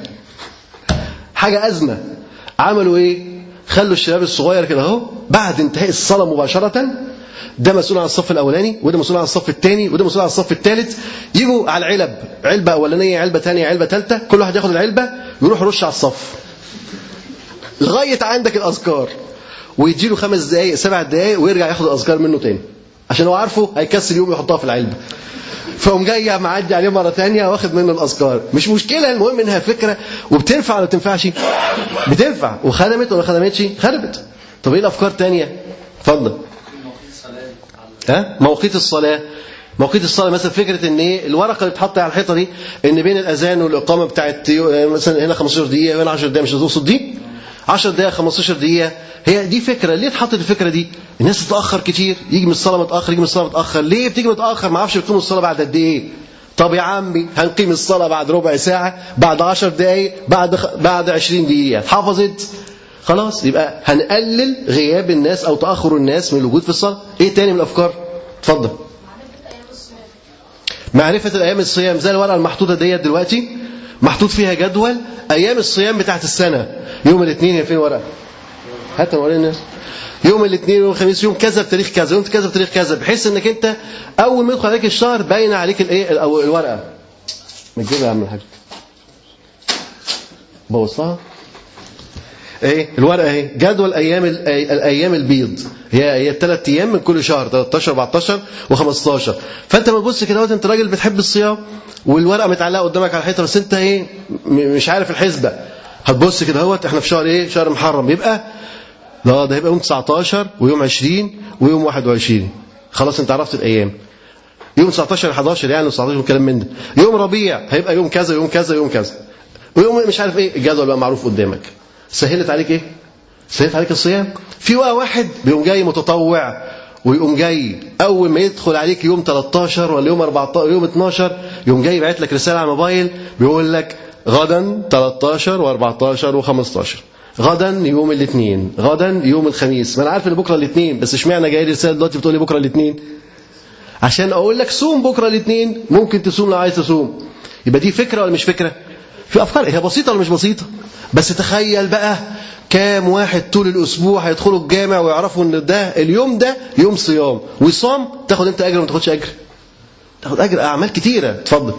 حاجه ازمه عملوا ايه خلوا الشباب الصغير كده اهو بعد انتهاء الصلاه مباشره ده مسؤول عن الصف الاولاني وده مسؤول عن الصف الثاني وده مسؤول عن الصف الثالث يجوا على العلب علبه اولانيه علبه ثانيه علبه ثالثه كل واحد ياخد العلبه يروح يرش على الصف لغايه عندك الاذكار ويديله خمس دقائق سبع دقائق ويرجع ياخد الاذكار منه تاني عشان هو عارفه هيكسل يوم يحطها في العلبه فقوم جاي معدي عليه مره ثانيه واخد منه الاذكار مش مشكله المهم انها فكره وبتنفع ولا ما بتنفعش بتنفع وخدمت ولا خدمتش خدمت طب ايه الافكار تانية اتفضل ها مواقيت الصلاه مواقيت الصلاه مثلا فكره ان ايه الورقه اللي بتحط على الحيطه دي ان بين الاذان والاقامه بتاعت مثلا هنا 15 دقيقه وهنا 10 دقائق مش هتوصل دي 10 دقائق 15 دقيقه هي دي فكره ليه اتحطت الفكره دي الناس تتاخر كتير يجي من الصلاه متاخر يجي من الصلاه متاخر ليه بتيجي متاخر ما اعرفش بتقيموا الصلاه بعد قد ايه طب يا عمي هنقيم الصلاه بعد ربع ساعه بعد 10 دقائق بعد خ... بعد 20 دقيقه حفظت خلاص يبقى هنقلل غياب الناس او تاخر الناس من الوجود في الصلاه ايه تاني من الافكار اتفضل معرفة الأيام الصيام زي الورقة المحطوطة ديت دلوقتي محطوط فيها جدول أيام الصيام بتاعت السنة يوم الاثنين هي فين ورقة؟ هات ورقة الناس يوم الاثنين يوم الخميس يوم كذا بتاريخ كذا يوم كذا بتاريخ كذا بحيث انك انت اول ما يدخل عليك الشهر باين عليك الايه او الورقه ما تجيبها يا عم الحاج بوظتها ايه الورقه اهي جدول ايام ال- الايام البيض هي هي الثلاث ايام من كل شهر 13 14 و15 فانت ما تبص كده اهوت انت راجل بتحب الصيام والورقه متعلقه قدامك على الحيطه بس انت ايه م- مش عارف الحسبه هتبص كده اهوت احنا في شهر ايه شهر محرم يبقى لا ده هيبقى يوم 19 ويوم 20 ويوم 21 خلاص انت عرفت الايام يوم 19 11 يعني 19 وكلام من ده يوم ربيع هيبقى يوم كذا يوم كذا يوم كذا ويوم مش عارف ايه الجدول بقى معروف قدامك سهلت عليك ايه سهلت عليك الصيام في بقى واحد بيقوم جاي متطوع ويقوم جاي اول ما يدخل عليك يوم 13 ولا يوم 14 يوم 12 يقوم جاي باعت لك رساله على الموبايل بيقول لك غدا 13 و14 و15 غدا يوم الاثنين غدا يوم الخميس ما انا عارف ان بكره الاثنين بس اشمعنى جاي لي رساله دلوقتي بتقول لي بكره الاثنين عشان اقول لك صوم بكره الاثنين ممكن تصوم لو عايز تصوم يبقى دي فكره ولا مش فكره في افكار هي بسيطه ولا مش بسيطه بس تخيل بقى كام واحد طول الاسبوع هيدخلوا الجامع ويعرفوا ان ده اليوم ده يوم صيام ويصام تاخد انت اجر وما تاخدش اجر تاخد اجر اعمال كتيره اتفضل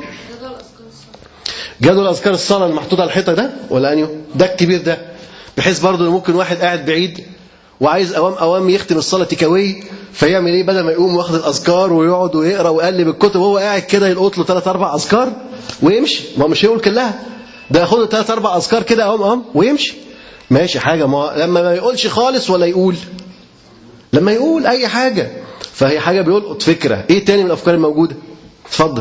جدول اذكار الصلاه المحطوط على الحيطه ده ولا انيو ده الكبير ده بحيث برضه ممكن واحد قاعد بعيد وعايز اوام اوام يختم الصلاه تكاوي فيعمل ايه بدل ما يقوم واخد الاذكار ويقعد ويقرا ويقلب الكتب وهو قاعد كده يلقط له ثلاث اربع اذكار ويمشي ما هو مش هيقول كلها ده ياخد له ثلاث اربع اذكار كده اوام اوام ويمشي ماشي حاجه ما لما ما يقولش خالص ولا يقول لما يقول اي حاجه فهي حاجه بيلقط فكره ايه تاني من الافكار الموجوده اتفضل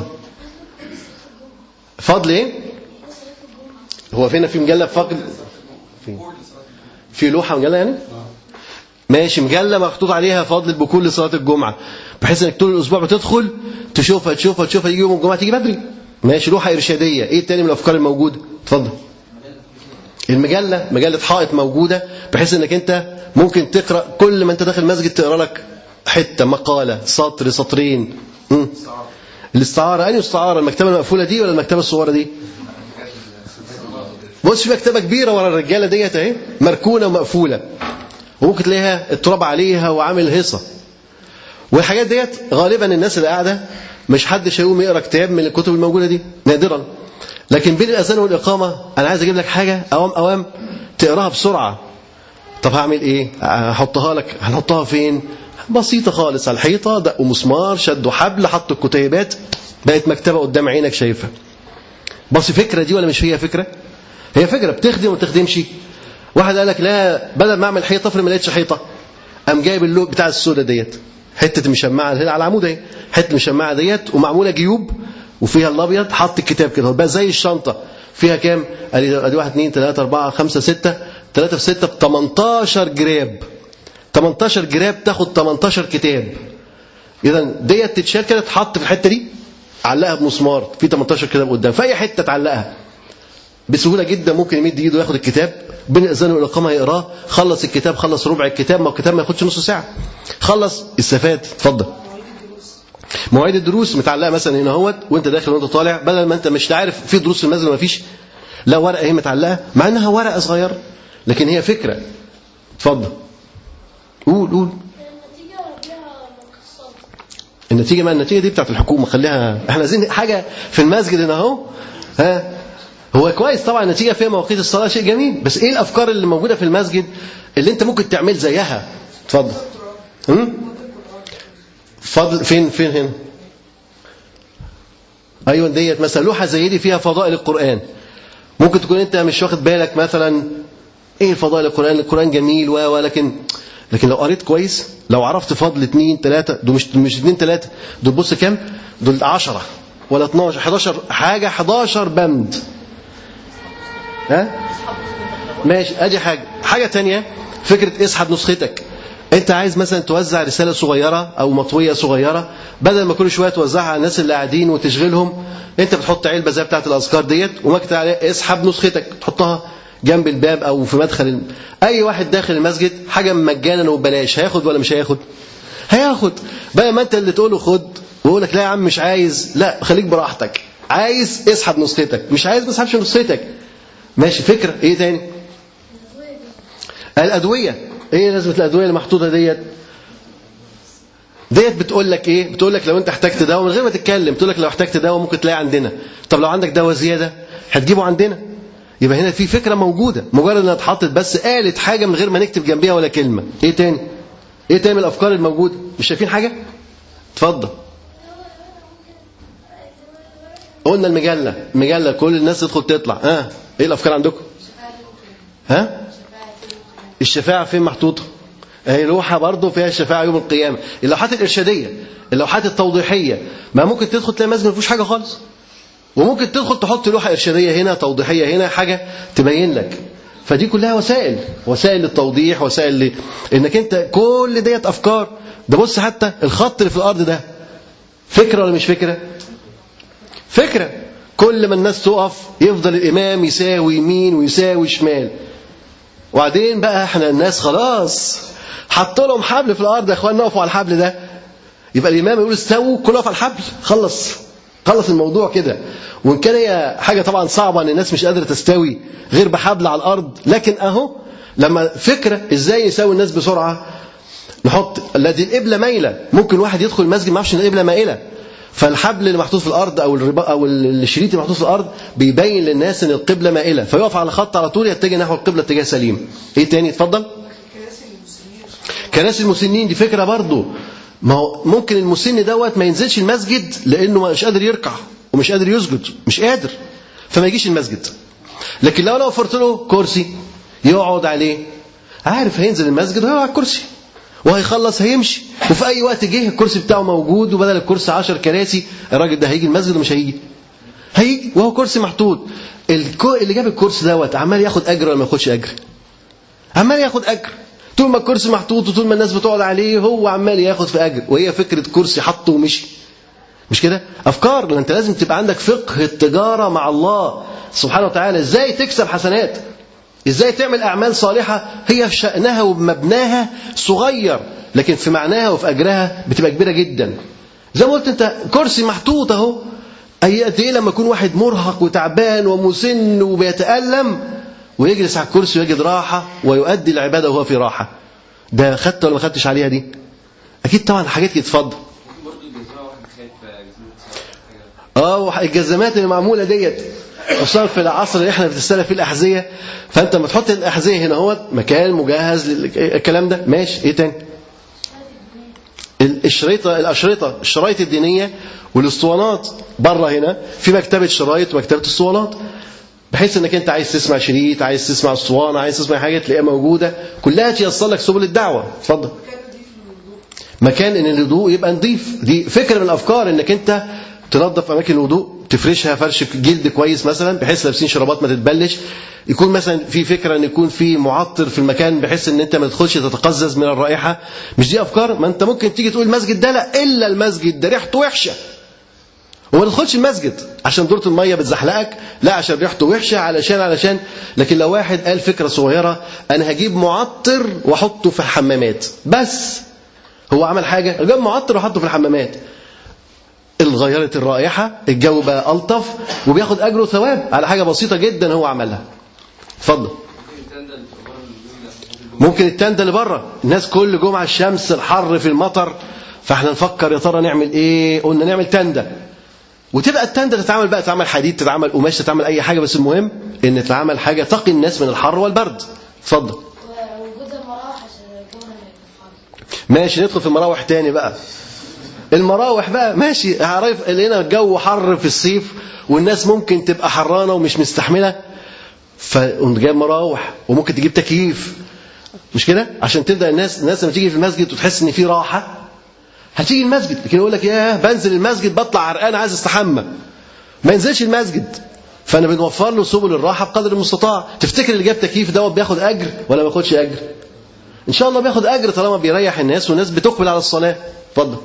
فضل ايه هو فين في مجله فقد فين في لوحه مجله يعني ماشي مجله محطوط عليها فضل البكور لصلاه الجمعه بحيث انك طول الاسبوع بتدخل تشوفها تشوفها تشوفها يجي يوم الجمعه تيجي بدري ماشي لوحه ارشاديه ايه تاني من الافكار الموجوده اتفضل المجله مجله حائط موجوده بحيث انك انت ممكن تقرا كل ما انت داخل المسجد تقرا لك حته مقاله سطر سطرين مم. الاستعاره انهي استعاره المكتبه المقفوله دي ولا المكتبه الصغيره دي بص في مكتبه كبيره ورا الرجاله ديت اهي مركونه ومقفوله وممكن تلاقيها التراب عليها وعامل هيصه والحاجات ديت غالبا الناس اللي قاعده مش حدش هيقوم يقرا كتاب من الكتب الموجوده دي نادرا لكن بين الاذان والاقامه انا عايز اجيب لك حاجه اوام اوام تقراها بسرعه طب هعمل ايه هحطها لك هنحطها فين بسيطه خالص على الحيطه دقوا مسمار شدوا حبل حطوا الكتيبات بقت مكتبه قدام عينك شايفها بس فكره دي ولا مش هي فكره هي فكره بتخدم وما بتخدمش واحد قال لك لا بدل ما اعمل حيطه افرض ما لقيتش حيطه قام جايب اللوب بتاع السودا ديت حته مشمعه على العمود اهي حته مشمعه ديت ومعموله جيوب وفيها الابيض حط الكتاب كده بقى زي الشنطه فيها كام؟ ادي ادي 1 2 3 4 5 6 3 في 6 ب 18 جراب 18 جراب تاخد 18 كتاب اذا ديت تتشال كده تحط في الحته دي علقها بمسمار في 18 كتاب قدام في اي حته تعلقها بسهوله جدا ممكن يمد ايده وياخد الكتاب بين الاذان والاقامه يقراه خلص الكتاب خلص ربع الكتاب ما الكتاب ما ياخدش نص ساعه خلص استفاد اتفضل مواعيد الدروس متعلقه مثلا هنا اهوت وانت داخل وانت طالع بدل ما انت مش عارف في دروس في المسجد ما فيش لا ورقه هي متعلقه مع انها ورقه صغيره لكن هي فكره اتفضل قول قول النتيجه ما النتيجه دي بتاعت الحكومه خليها احنا عايزين حاجه في المسجد هنا اهو ها هو كويس طبعا النتيجه فيها مواقيت الصلاه شيء جميل بس ايه الافكار اللي موجوده في المسجد اللي انت ممكن تعمل زيها اتفضل هم؟ فضل فين فين هنا ايوه ديت مثلا لوحه زي دي فيها فضائل القران ممكن تكون انت مش واخد بالك مثلا ايه فضائل القران القران جميل و ولكن لكن لو قريت كويس لو عرفت فضل اثنين ثلاثة دول مش مش اثنين ثلاثة دول بص كام؟ دول 10 ولا 12 11 حاجة 11 بند ها؟ ماشي ادي حاجة حاجة تانية فكرة اسحب نسختك انت عايز مثلا توزع رسالة صغيرة او مطوية صغيرة بدل ما كل شوية توزعها على الناس اللي قاعدين وتشغلهم انت بتحط علبة زي بتاعة الاذكار ديت ومكتب عليها اسحب نسختك تحطها جنب الباب او في مدخل الم... اي واحد داخل المسجد حاجه مجانا وببلاش هياخد ولا مش هياخد هياخد بقى ما انت اللي تقول له خد ويقول لك لا يا عم مش عايز لا خليك براحتك عايز اسحب نسختك مش عايز ما تسحبش نسختك ماشي فكره ايه تاني الادويه ايه لازمه الادويه اللي محطوطه ديت ديت بتقول لك ايه بتقول لك لو انت احتجت دواء من غير ما تتكلم تقول لك لو احتجت دواء ممكن تلاقيه عندنا طب لو عندك دواء زياده هتجيبه عندنا يبقى هنا في فكره موجوده مجرد انها اتحطت بس قالت حاجه من غير ما نكتب جنبيها ولا كلمه ايه تاني ايه تاني من الافكار الموجوده مش شايفين حاجه اتفضل قلنا المجله المجله كل الناس تدخل تطلع ها آه. ايه الافكار عندكم ها الشفاعه فين محطوطه هي لوحه برضه فيها الشفاعه يوم القيامه اللوحات الارشاديه اللوحات التوضيحيه ما ممكن تدخل تلاقي مسجد ما فيهوش حاجه خالص وممكن تدخل تحط لوحه ارشاديه هنا توضيحيه هنا حاجه تبين لك فدي كلها وسائل وسائل للتوضيح وسائل ل... انك انت كل ديت افكار ده بص حتى الخط اللي في الارض ده فكره ولا مش فكره فكره كل ما الناس تقف يفضل الامام يساوي يمين ويساوي شمال وبعدين بقى احنا الناس خلاص حط لهم حبل في الارض يا اخوان نقفوا على الحبل ده يبقى الامام يقول استووا كل واقف على الحبل خلص خلص الموضوع كده وان كان هي حاجه طبعا صعبه ان الناس مش قادره تستوي غير بحبل على الارض لكن اهو لما فكره ازاي يساوي الناس بسرعه نحط الذي القبله مايله ممكن واحد يدخل المسجد ما يعرفش ان القبله مائله فالحبل اللي محطوط في الارض او الربا او الشريط اللي محطوط في الارض بيبين للناس ان القبله مائله فيقف على خط على طول يتجه نحو القبله اتجاه سليم ايه تاني اتفضل كراسي المسنين دي فكره برضه ما هو ممكن المسن دوت ما ينزلش المسجد لانه مش قادر يركع ومش قادر يسجد مش قادر فما يجيش المسجد لكن لو لو وفرت له كرسي يقعد عليه عارف هينزل المسجد وهيقعد على الكرسي وهيخلص هيمشي وفي اي وقت جه الكرسي بتاعه موجود وبدل الكرسي 10 كراسي الراجل ده هيجي المسجد ومش هيجي هيجي وهو كرسي محطوط الكو اللي جاب الكرسي دوت عمال ياخد اجر ولا ما ياخدش اجر عمال ياخد اجر طول ما الكرسي محطوط وطول ما الناس بتقعد عليه هو عمال ياخد في اجر وهي فكره كرسي حطه ومشي مش كده افكار لان انت لازم تبقى عندك فقه التجاره مع الله سبحانه وتعالى ازاي تكسب حسنات ازاي تعمل اعمال صالحه هي في شانها ومبناها صغير لكن في معناها وفي اجرها بتبقى كبيره جدا زي ما قلت انت كرسي محطوط اهو اي قد ايه لما يكون واحد مرهق وتعبان ومسن وبيتالم ويجلس على الكرسي ويجد راحه ويؤدي العباده وهو في راحه ده خدت ولا ما خدتش عليها دي اكيد طبعا حاجات كده اتفضل برضه الجزمة واحد خايف جزمة اه الجزمات اللي معموله ديت خصوصا في العصر اللي احنا بتستلف فيه الاحذيه فانت لما تحط الاحذيه هنا اهوت مكان مجهز للكلام ده ماشي ايه تاني الشريطه الاشرطه الشرايط الدينيه والاسطوانات بره هنا في مكتبه شرايط ومكتبه اسطوانات بحيث انك انت عايز تسمع شريط عايز تسمع اسطوانه عايز تسمع حاجه تلاقيها موجوده كلها تيسر لك سبل الدعوه اتفضل مكان ان الوضوء يبقى نظيف دي فكره من الافكار انك انت تنظف اماكن الوضوء تفرشها فرش جلد كويس مثلا بحيث لابسين شرابات ما تتبلش يكون مثلا في فكره ان يكون في معطر في المكان بحيث ان انت ما تدخلش تتقزز من الرائحه مش دي افكار ما انت ممكن تيجي تقول المسجد ده لا الا المسجد ده ريحته وحشه وما تدخلش المسجد عشان دورة المية بتزحلقك لا عشان ريحته وحشة علشان علشان لكن لو واحد قال فكرة صغيرة أنا هجيب معطر وأحطه في الحمامات بس هو عمل حاجة جاب معطر وحطه في الحمامات اتغيرت الرائحة الجو بقى ألطف وبياخد أجر وثواب على حاجة بسيطة جدا هو عملها اتفضل ممكن التندة اللي بره الناس كل جمعة الشمس الحر في المطر فاحنا نفكر يا ترى نعمل ايه قلنا نعمل تندة وتبقى التندة تتعمل بقى تتعمل حديد تتعمل قماش تتعمل اي حاجة بس المهم ان تتعمل حاجة تقي الناس من الحر والبرد اتفضل وجود المراوح عشان الجو ما يبقى ماشي ندخل في المراوح تاني بقى المراوح بقى ماشي عارف لقينا الجو حر في الصيف والناس ممكن تبقى حرانه ومش مستحمله فقمت جايب مراوح وممكن تجيب تكييف مش كده عشان تبدا الناس الناس لما تيجي في المسجد وتحس ان في راحه هتيجي المسجد لكن يقول لك ياه بنزل المسجد بطلع عرقان عايز استحمى ما ينزلش المسجد فانا بنوفر له سبل الراحه بقدر المستطاع تفتكر اللي جاب تكييف دوت بياخد اجر ولا ما بياخدش اجر ان شاء الله بياخد اجر طالما بيريح الناس والناس بتقبل على الصلاه اتفضل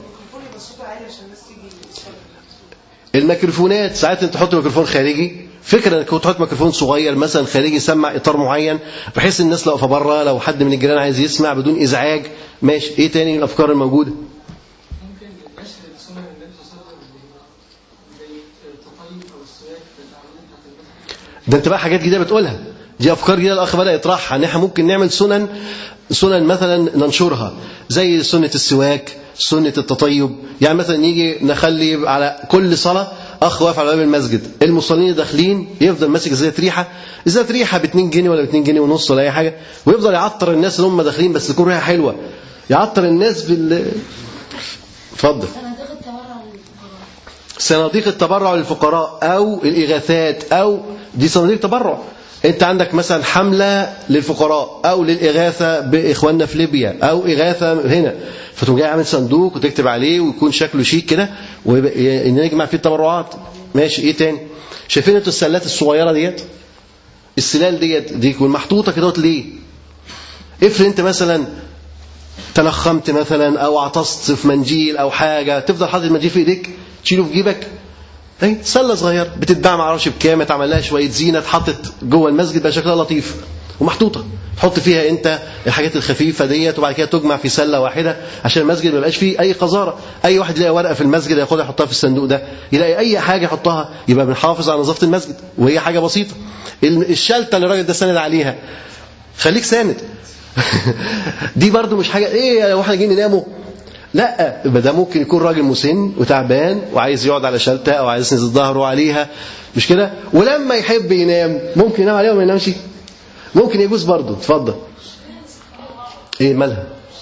الميكروفونات ساعات انت تحط ميكروفون خارجي فكرة انك تحط ميكروفون صغير مثلا خارجي يسمع اطار معين بحيث الناس لو واقفه بره لو حد من الجيران عايز يسمع بدون ازعاج ماشي ايه تاني من الافكار الموجوده ممكن نشر سنن النبي صلى الله عليه وسلم زي التطيب او السواك في الاعمال بتاعت المسجد ده انت بقى حاجات جديده بتقولها دي افكار جديده الاخ بدا يطرحها ان احنا ممكن نعمل سنن سنن مثلا ننشرها زي سنه السواك سنه التطيب يعني مثلا نيجي نخلي على كل صلاه اخ واقف على باب المسجد المصلين داخلين يفضل ماسك ازازه ريحه ازازه ريحه ب 2 جنيه ولا ب 2 جنيه ونص ولا اي حاجه ويفضل يعطر الناس اللي هم داخلين بس تكون ريحه حلوه يعطر الناس بال اتفضل صناديق التبرع للفقراء صناديق التبرع للفقراء او الاغاثات او دي صناديق تبرع انت عندك مثلا حمله للفقراء او للاغاثه باخواننا في ليبيا او اغاثه هنا فتقوم جاي عامل صندوق وتكتب عليه ويكون شكله شيك كده ونجمع فيه التبرعات ماشي ايه تاني شايفين انتوا السلات الصغيره ديت السلال ديت دي تكون محطوطه كده ليه افرض انت مثلا تنخمت مثلا او عطست في منجيل او حاجه تفضل حاطط المنجيل في ايديك تشيله في جيبك اي سله صغيره بتتباع ما اعرفش بكام اتعمل لها شويه زينه اتحطت جوه المسجد بقى شكلها لطيف ومحطوطه تحط فيها انت الحاجات الخفيفه ديت وبعد كده تجمع في سله واحده عشان المسجد ما يبقاش فيه اي قذاره اي واحد يلاقي ورقه في المسجد ياخدها يحطها في الصندوق ده يلاقي اي حاجه يحطها يبقى بنحافظ على نظافه المسجد وهي حاجه بسيطه الشلته اللي الراجل ده ساند عليها خليك ساند دي برضو مش حاجه ايه واحنا جايين نناموا لا يبقى ده ممكن يكون راجل مسن وتعبان وعايز يقعد على شلته او عايز يسند ظهره عليها مش كده ولما يحب ينام ممكن ينام عليها وما ينامش ممكن يجوز برضه اتفضل ايه مالها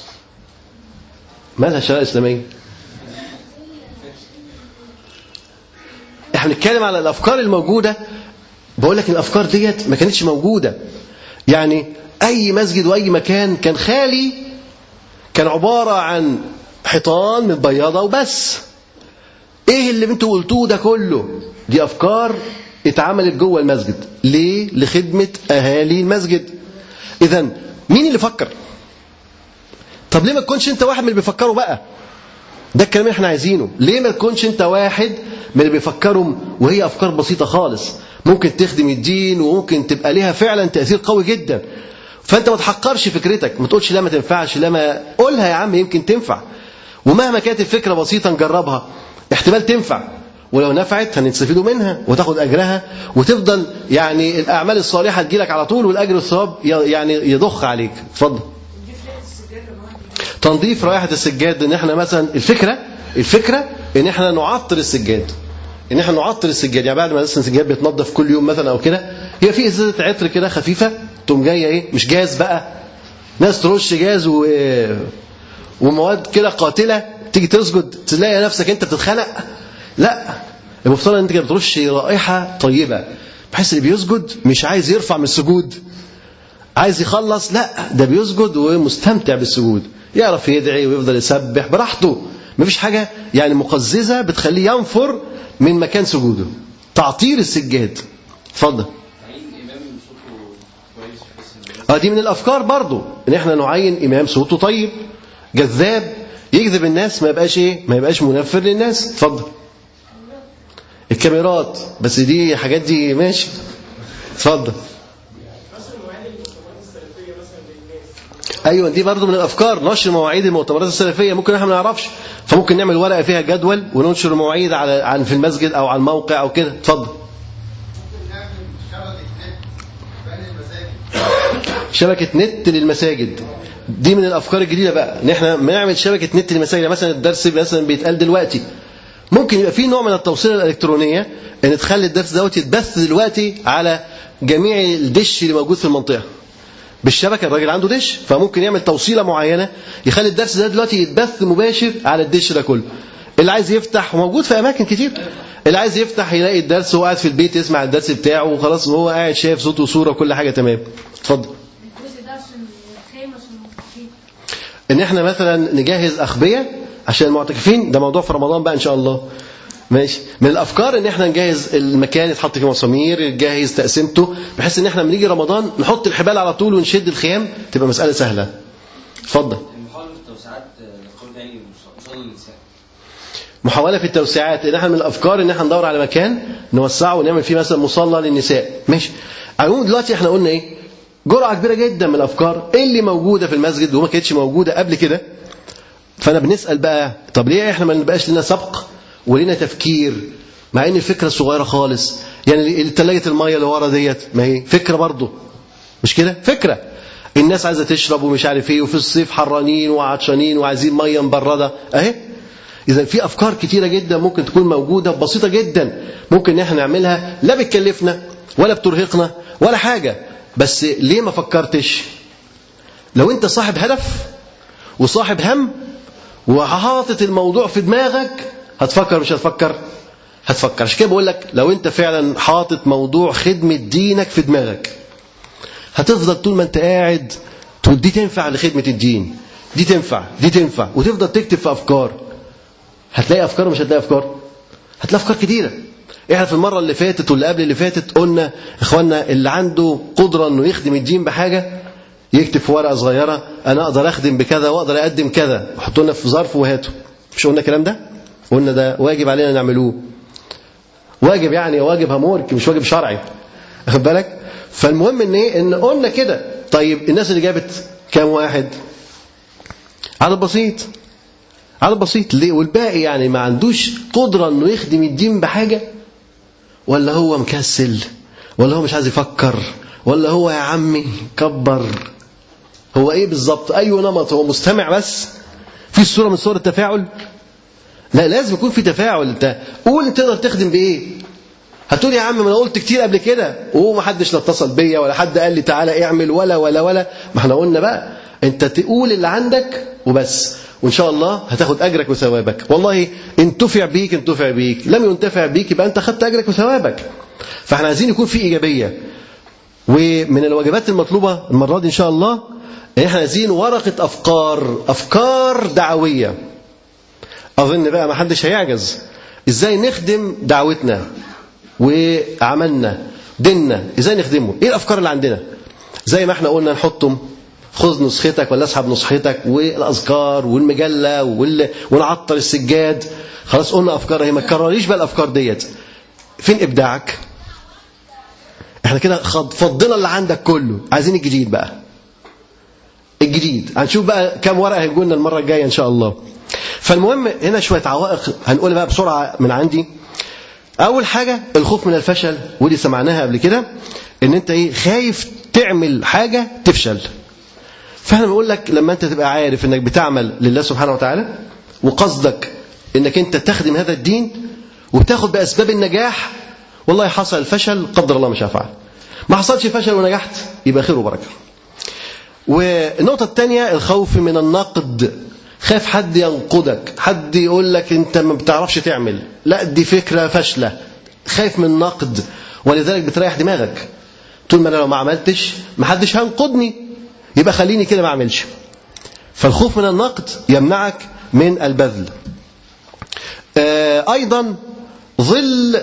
مالها الشريعه الاسلاميه احنا بنتكلم على الافكار الموجوده بقول لك الافكار ديت ما كانتش موجوده يعني اي مسجد واي مكان كان خالي كان عباره عن حيطان متبيضه وبس ايه اللي انتوا قلتوه ده كله دي افكار اتعملت جوه المسجد ليه لخدمه اهالي المسجد اذا مين اللي فكر طب ليه ما تكونش انت واحد من اللي بيفكروا بقى ده الكلام اللي احنا عايزينه ليه ما تكونش انت واحد من اللي بيفكروا وهي افكار بسيطه خالص ممكن تخدم الدين وممكن تبقى ليها فعلا تاثير قوي جدا فانت ما تحقرش فكرتك ما تقولش لا ما تنفعش لا ما قولها يا عم يمكن تنفع ومهما كانت الفكره بسيطه نجربها احتمال تنفع ولو نفعت هنستفيدوا منها وتاخد اجرها وتفضل يعني الاعمال الصالحه تجيلك على طول والاجر والثواب يعني يضخ عليك اتفضل تنظيف رائحه السجاد ان احنا مثلا الفكره الفكره ان احنا نعطر السجاد ان احنا نعطر السجاد يعني بعد ما مثلا السجاد بيتنظف كل يوم مثلا او كده هي في ازازه عطر كده خفيفه تقوم جايه ايه مش جاز بقى ناس ترش جاز و... ومواد كده قاتله تيجي تسجد تلاقي نفسك انت بتتخنق لا المفترض ان انت كده بترش رائحه طيبه بحيث اللي بيسجد مش عايز يرفع من السجود عايز يخلص لا ده بيسجد ومستمتع بالسجود يعرف يدعي ويفضل يسبح براحته مفيش حاجه يعني مقززه بتخليه ينفر من مكان سجوده تعطير السجاد اتفضل عين امام صوته كويس بحيث ان اه دي من الافكار برضو ان احنا نعين امام صوته طيب جذاب يجذب الناس ما يبقاش ايه ما يبقاش منفر للناس اتفضل الكاميرات بس دي حاجات دي ماشي اتفضل ايوه دي برضو من الافكار نشر مواعيد المؤتمرات السلفيه ممكن احنا ما نعرفش فممكن نعمل ورقه فيها جدول وننشر مواعيد على عن في المسجد او على الموقع او كده اتفضل شبكة نت للمساجد دي من الافكار الجديده بقى ان احنا نعمل شبكه نت للمساجد يعني مثلا الدرس مثلا بيتقال دلوقتي ممكن يبقى في نوع من التوصيل الالكترونيه ان تخلي الدرس دوت يتبث دلوقتي على جميع الدش اللي موجود في المنطقه بالشبكه الراجل عنده دش فممكن يعمل توصيله معينه يخلي الدرس ده دلوقتي يتبث مباشر على الدش ده كله اللي عايز يفتح وموجود في اماكن كتير اللي عايز يفتح يلاقي الدرس وهو قاعد في البيت يسمع الدرس بتاعه وخلاص وهو قاعد شايف صوت وصوره وكل حاجه تمام اتفضل الجزء ده عشان الخيمة عشان المعتكفين ان احنا مثلا نجهز اغبيه عشان المعتكفين ده موضوع في رمضان بقى ان شاء الله ماشي من الافكار ان احنا نجهز المكان يتحط فيه مسامير نجهز تقسيمته بحيث ان احنا لما نيجي رمضان نحط الحبال على طول ونشد الخيام تبقى مساله سهله اتفضل المحاولة في التوسعات لقول يعني مصلى النساء محاوله في التوسعات ان احنا من الافكار ان احنا ندور على مكان نوسعه ونعمل فيه مثلا مصلى للنساء ماشي على العموم دلوقتي احنا قلنا ايه جرعه كبيره جدا من الافكار اللي موجوده في المسجد وما كانتش موجوده قبل كده فانا بنسال بقى طب ليه احنا ما نبقاش لنا سبق ولنا تفكير مع ان الفكره صغيره خالص يعني ثلاجه الميه اللي ورا ديت ما هي فكره برضه مش كده فكره الناس عايزه تشرب ومش عارف ايه وفي الصيف حرانين وعطشانين وعايزين ميه مبرده اهي اذا في افكار كتيره جدا ممكن تكون موجوده بسيطه جدا ممكن ان احنا نعملها لا بتكلفنا ولا بترهقنا ولا حاجه بس ليه ما فكرتش لو انت صاحب هدف وصاحب هم وحاطط الموضوع في دماغك هتفكر مش هتفكر هتفكر عشان كده بقول لك لو انت فعلا حاطط موضوع خدمه دينك في دماغك هتفضل طول ما انت قاعد تقول دي تنفع لخدمه الدين دي تنفع دي تنفع وتفضل تكتب في افكار هتلاقي افكار مش هتلاقي افكار هتلاقي افكار كتيره احنا في المره اللي فاتت واللي قبل اللي فاتت قلنا اخواننا اللي عنده قدره انه يخدم الدين بحاجه يكتب في ورقه صغيره انا اقدر اخدم بكذا واقدر اقدم كذا وحطوا لنا في ظرف وهاته مش قلنا الكلام ده قلنا ده واجب علينا نعملوه واجب يعني واجب همورك مش واجب شرعي واخد بالك فالمهم ان ايه ان قلنا كده طيب الناس اللي جابت كام واحد عدد بسيط عدد بسيط ليه والباقي يعني ما عندوش قدرة انه يخدم الدين بحاجة ولا هو مكسل ولا هو مش عايز يفكر ولا هو يا عمي كبر هو ايه بالظبط اي نمط هو مستمع بس في صوره من صور التفاعل لا لازم يكون في تفاعل انت قول انت تقدر تخدم بايه هتقول يا عم ما انا قلت كتير قبل كده وما حدش لا اتصل بيا ولا حد قال لي تعالى اعمل ولا ولا ولا ما احنا قلنا بقى انت تقول اللي عندك وبس وان شاء الله هتاخد اجرك وثوابك والله انتفع بيك انتفع بيك لم ينتفع بيك يبقى انت خدت اجرك وثوابك فاحنا عايزين يكون في ايجابيه ومن الواجبات المطلوبه المره دي ان شاء الله ان احنا عايزين ورقه افكار افكار دعويه اظن بقى ما حدش هيعجز ازاي نخدم دعوتنا وعملنا ديننا ازاي نخدمه ايه الافكار اللي عندنا زي ما احنا قلنا نحطهم خذ نسختك ولا اسحب نسختك والاذكار والمجله وال... ونعطر السجاد خلاص قلنا افكار اهي ما تكرريش بقى الافكار ديت فين ابداعك احنا كده خد- فضينا اللي عندك كله عايزين الجديد بقى الجديد هنشوف بقى كام ورقه هيجوا لنا المره الجايه ان شاء الله فالمهم هنا شويه عوائق هنقول بقى بسرعه من عندي اول حاجه الخوف من الفشل ودي سمعناها قبل كده ان انت ايه خايف تعمل حاجه تفشل فاحنا بنقول لك لما انت تبقى عارف انك بتعمل لله سبحانه وتعالى وقصدك انك انت تخدم هذا الدين وبتاخد باسباب النجاح والله حصل الفشل قدر الله ما شاء فعل ما حصلش فشل ونجحت يبقى خير وبركه والنقطة الثانية الخوف من النقد خاف حد ينقدك حد يقول لك انت ما بتعرفش تعمل لا دي فكرة فاشلة خايف من النقد ولذلك بتريح دماغك طول ما انا لو ما عملتش ما حدش هينقدني يبقى خليني كده ما اعملش فالخوف من النقد يمنعك من البذل آه، ايضا ظل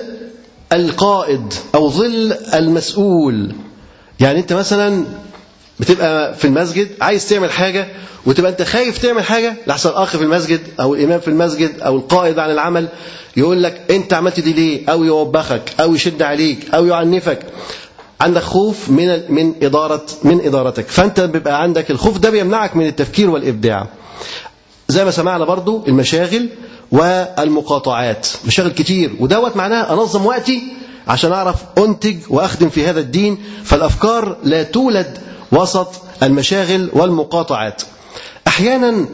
القائد او ظل المسؤول يعني انت مثلا بتبقى في المسجد عايز تعمل حاجة وتبقى أنت خايف تعمل حاجة لحسن الأخ في المسجد أو الإمام في المسجد أو القائد عن العمل يقول لك أنت عملت دي ليه أو يوبخك أو يشد عليك أو يعنفك عندك خوف من من إدارة من إدارتك فأنت بيبقى عندك الخوف ده بيمنعك من التفكير والإبداع زي ما سمعنا برضو المشاغل والمقاطعات مشاغل كتير ودوت معناه أنظم وقتي عشان أعرف أنتج وأخدم في هذا الدين فالأفكار لا تولد وسط المشاغل والمقاطعات أحيانا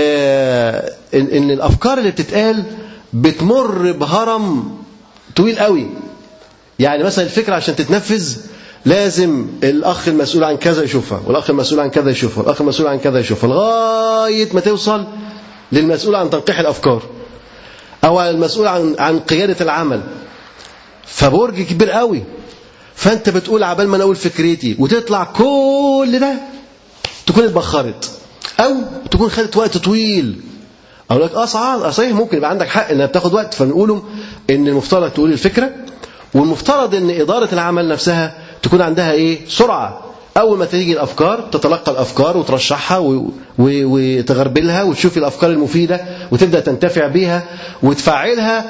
آه، إن إن الأفكار اللي بتتقال بتمر بهرم طويل قوي يعني مثلا الفكرة عشان تتنفذ لازم الأخ المسؤول عن كذا يشوفها والأخ المسؤول عن كذا يشوفها والأخ المسؤول عن كذا يشوفها لغاية ما توصل للمسؤول عن تنقيح الأفكار أو المسؤول عن عن قيادة العمل فبرج كبير قوي فأنت بتقول عبال ما أنا أقول فكرتي وتطلع كل ده تكون اتبخرت أو تكون خدت وقت طويل أقول لك أه صح- صحيح ممكن يبقى عندك حق إنها بتاخد وقت فنقوله إن المفترض تقول الفكرة والمفترض ان اداره العمل نفسها تكون عندها ايه سرعه اول ما تيجي الافكار تتلقى الافكار وترشحها و- و- وتغربلها وتشوف الافكار المفيده وتبدا تنتفع بيها وتفعلها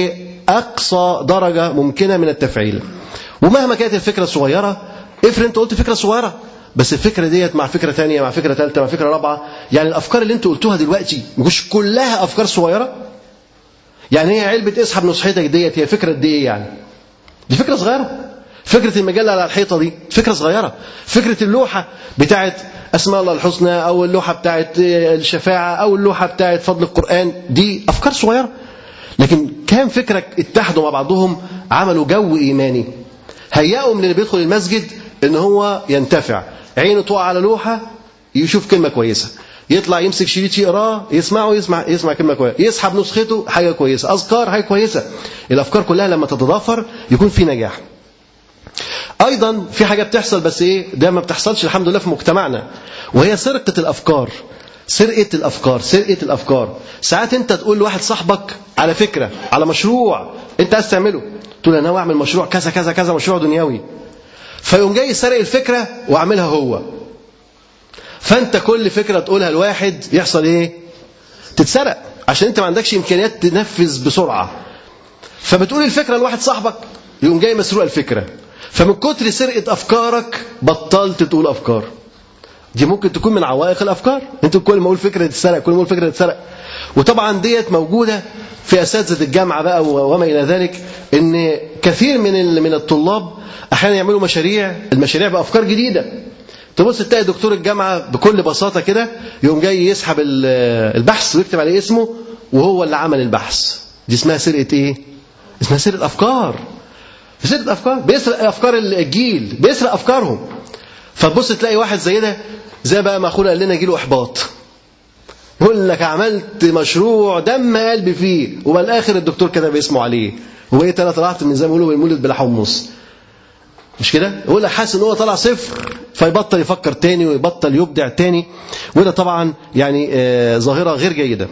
باقصى درجه ممكنه من التفعيل ومهما كانت الفكره صغيره افرض انت قلت فكره صغيره بس الفكره ديت مع فكره ثانيه مع فكره ثالثه مع فكره رابعه يعني الافكار اللي انت قلتوها دلوقتي مش كلها افكار صغيره يعني هي علبه اسحب نصحتك ديت هي فكره قد ايه يعني دي فكرة صغيرة فكرة المجلة على الحيطة دي فكرة صغيرة فكرة اللوحة بتاعت أسماء الله الحسنى أو اللوحة بتاعت الشفاعة أو اللوحة بتاعت فضل القرآن دي أفكار صغيرة لكن كام فكرة اتحدوا مع بعضهم عملوا جو إيماني هيئوا من اللي بيدخل المسجد إن هو ينتفع عينه تقع على لوحة يشوف كلمة كويسة يطلع يمسك شريط يقراه يسمعه يسمع يسمع كلمه كويسه يسحب نسخته حاجه كويسه اذكار حاجه كويسه الافكار كلها لما تتضافر يكون في نجاح ايضا في حاجه بتحصل بس ايه ده ما بتحصلش الحمد لله في مجتمعنا وهي سرقه الافكار سرقه الافكار سرقه الافكار ساعات انت تقول لواحد صاحبك على فكره على مشروع انت عايز تعمله تقول انا ناوي اعمل مشروع كذا كذا كذا مشروع دنيوي فيقوم جاي سرق الفكره وعاملها هو فانت كل فكره تقولها لواحد يحصل ايه تتسرق عشان انت ما عندكش امكانيات تنفذ بسرعه فبتقول الفكره لواحد صاحبك يقوم جاي مسروق الفكره فمن كتر سرقه افكارك بطلت تقول افكار دي ممكن تكون من عوائق الافكار انت كل ما اقول فكره تتسرق كل ما اقول فكره تتسرق وطبعا ديت موجوده في اساتذه الجامعه بقى وما الى ذلك ان كثير من من الطلاب احيانا يعملوا مشاريع المشاريع بافكار جديده تبص تلاقي دكتور الجامعه بكل بساطه كده يقوم جاي يسحب ال- البحث ويكتب عليه اسمه وهو اللي عمل البحث دي اسمها سرقه ايه اسمها سرقه افكار سرقه افكار بيسرق افكار الجيل بيسرق افكارهم فتبص تلاقي واحد زي ده زي بقى ما اخونا قال لنا يجيله احباط يقول لك عملت مشروع دم قلبي فيه وبالاخر الدكتور كتب اسمه عليه وبقيت انا طلعت من زي ما بيقولوا من المولد بلا حمص مش كده يقول لك حاسس ان هو طلع صفر فيبطل يفكر تاني ويبطل يبدع تاني وده طبعا يعني آه، ظاهره غير جيده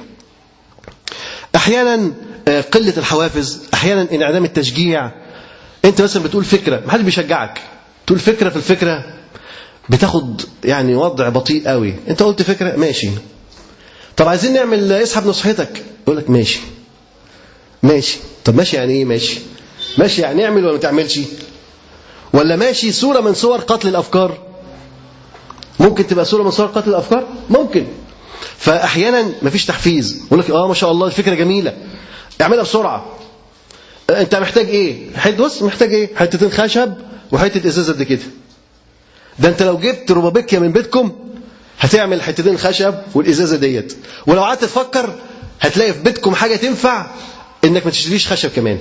احيانا آه، قله الحوافز احيانا انعدام التشجيع انت مثلا بتقول فكره محدش بيشجعك تقول فكره في الفكره بتاخد يعني وضع بطيء قوي انت قلت فكره ماشي طب عايزين نعمل اسحب نصحتك يقول لك ماشي ماشي طب ماشي يعني ايه ماشي ماشي يعني اعمل ولا ما تعملش ولا ماشي صوره من صور قتل الافكار ممكن تبقى صوره من صور قتل الافكار ممكن فاحيانا مفيش تحفيز يقول لك اه ما شاء الله الفكره جميله اعملها بسرعه انت محتاج ايه حد بص محتاج ايه حتتين خشب وحته ازازه قد كده ده انت لو جبت روبابيكيا من بيتكم هتعمل حتتين خشب والازازه ديت ولو قعدت تفكر هتلاقي في بيتكم حاجه تنفع انك ما تشتريش خشب كمان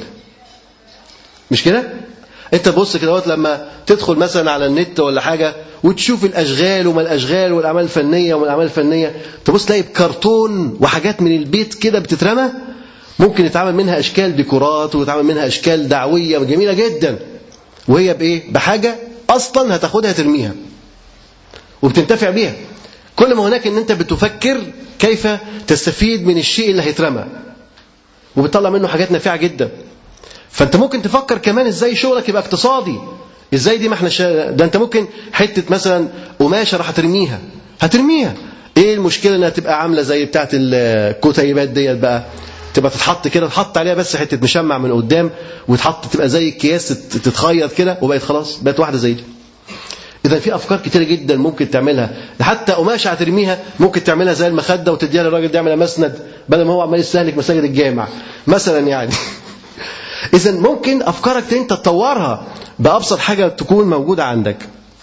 مش كده انت بص كده وقت لما تدخل مثلا على النت ولا حاجه وتشوف الاشغال وما الاشغال والاعمال الفنيه وما الاعمال الفنيه تبص تلاقي بكرتون وحاجات من البيت كده بتترمى ممكن يتعمل منها اشكال ديكورات ويتعمل منها اشكال دعويه جميله جدا وهي بايه بحاجه اصلا هتاخدها ترميها وبتنتفع بيها كل ما هناك ان انت بتفكر كيف تستفيد من الشيء اللي هيترمى وبتطلع منه حاجات نافعه جدا فانت ممكن تفكر كمان ازاي شغلك يبقى اقتصادي ازاي دي ما احنا شا... ده انت ممكن حته مثلا قماشه راح ترميها هترميها ايه المشكله انها تبقى عامله زي بتاعه الكتيبات ديت بقى تبقى تتحط كده تحط عليها بس حته مشمع من قدام وتحط تبقى زي الكياس تت- تتخيط كده وبقت خلاص بقت واحده زي دي اذا في افكار كتيره جدا ممكن تعملها ده حتى قماشه هترميها ممكن تعملها زي المخده وتديها للراجل ده يعملها مسند بدل ما هو عمال يستهلك مساجد الجامع مثلا يعني اذا ممكن افكارك انت تطورها بابسط حاجه تكون موجوده عندك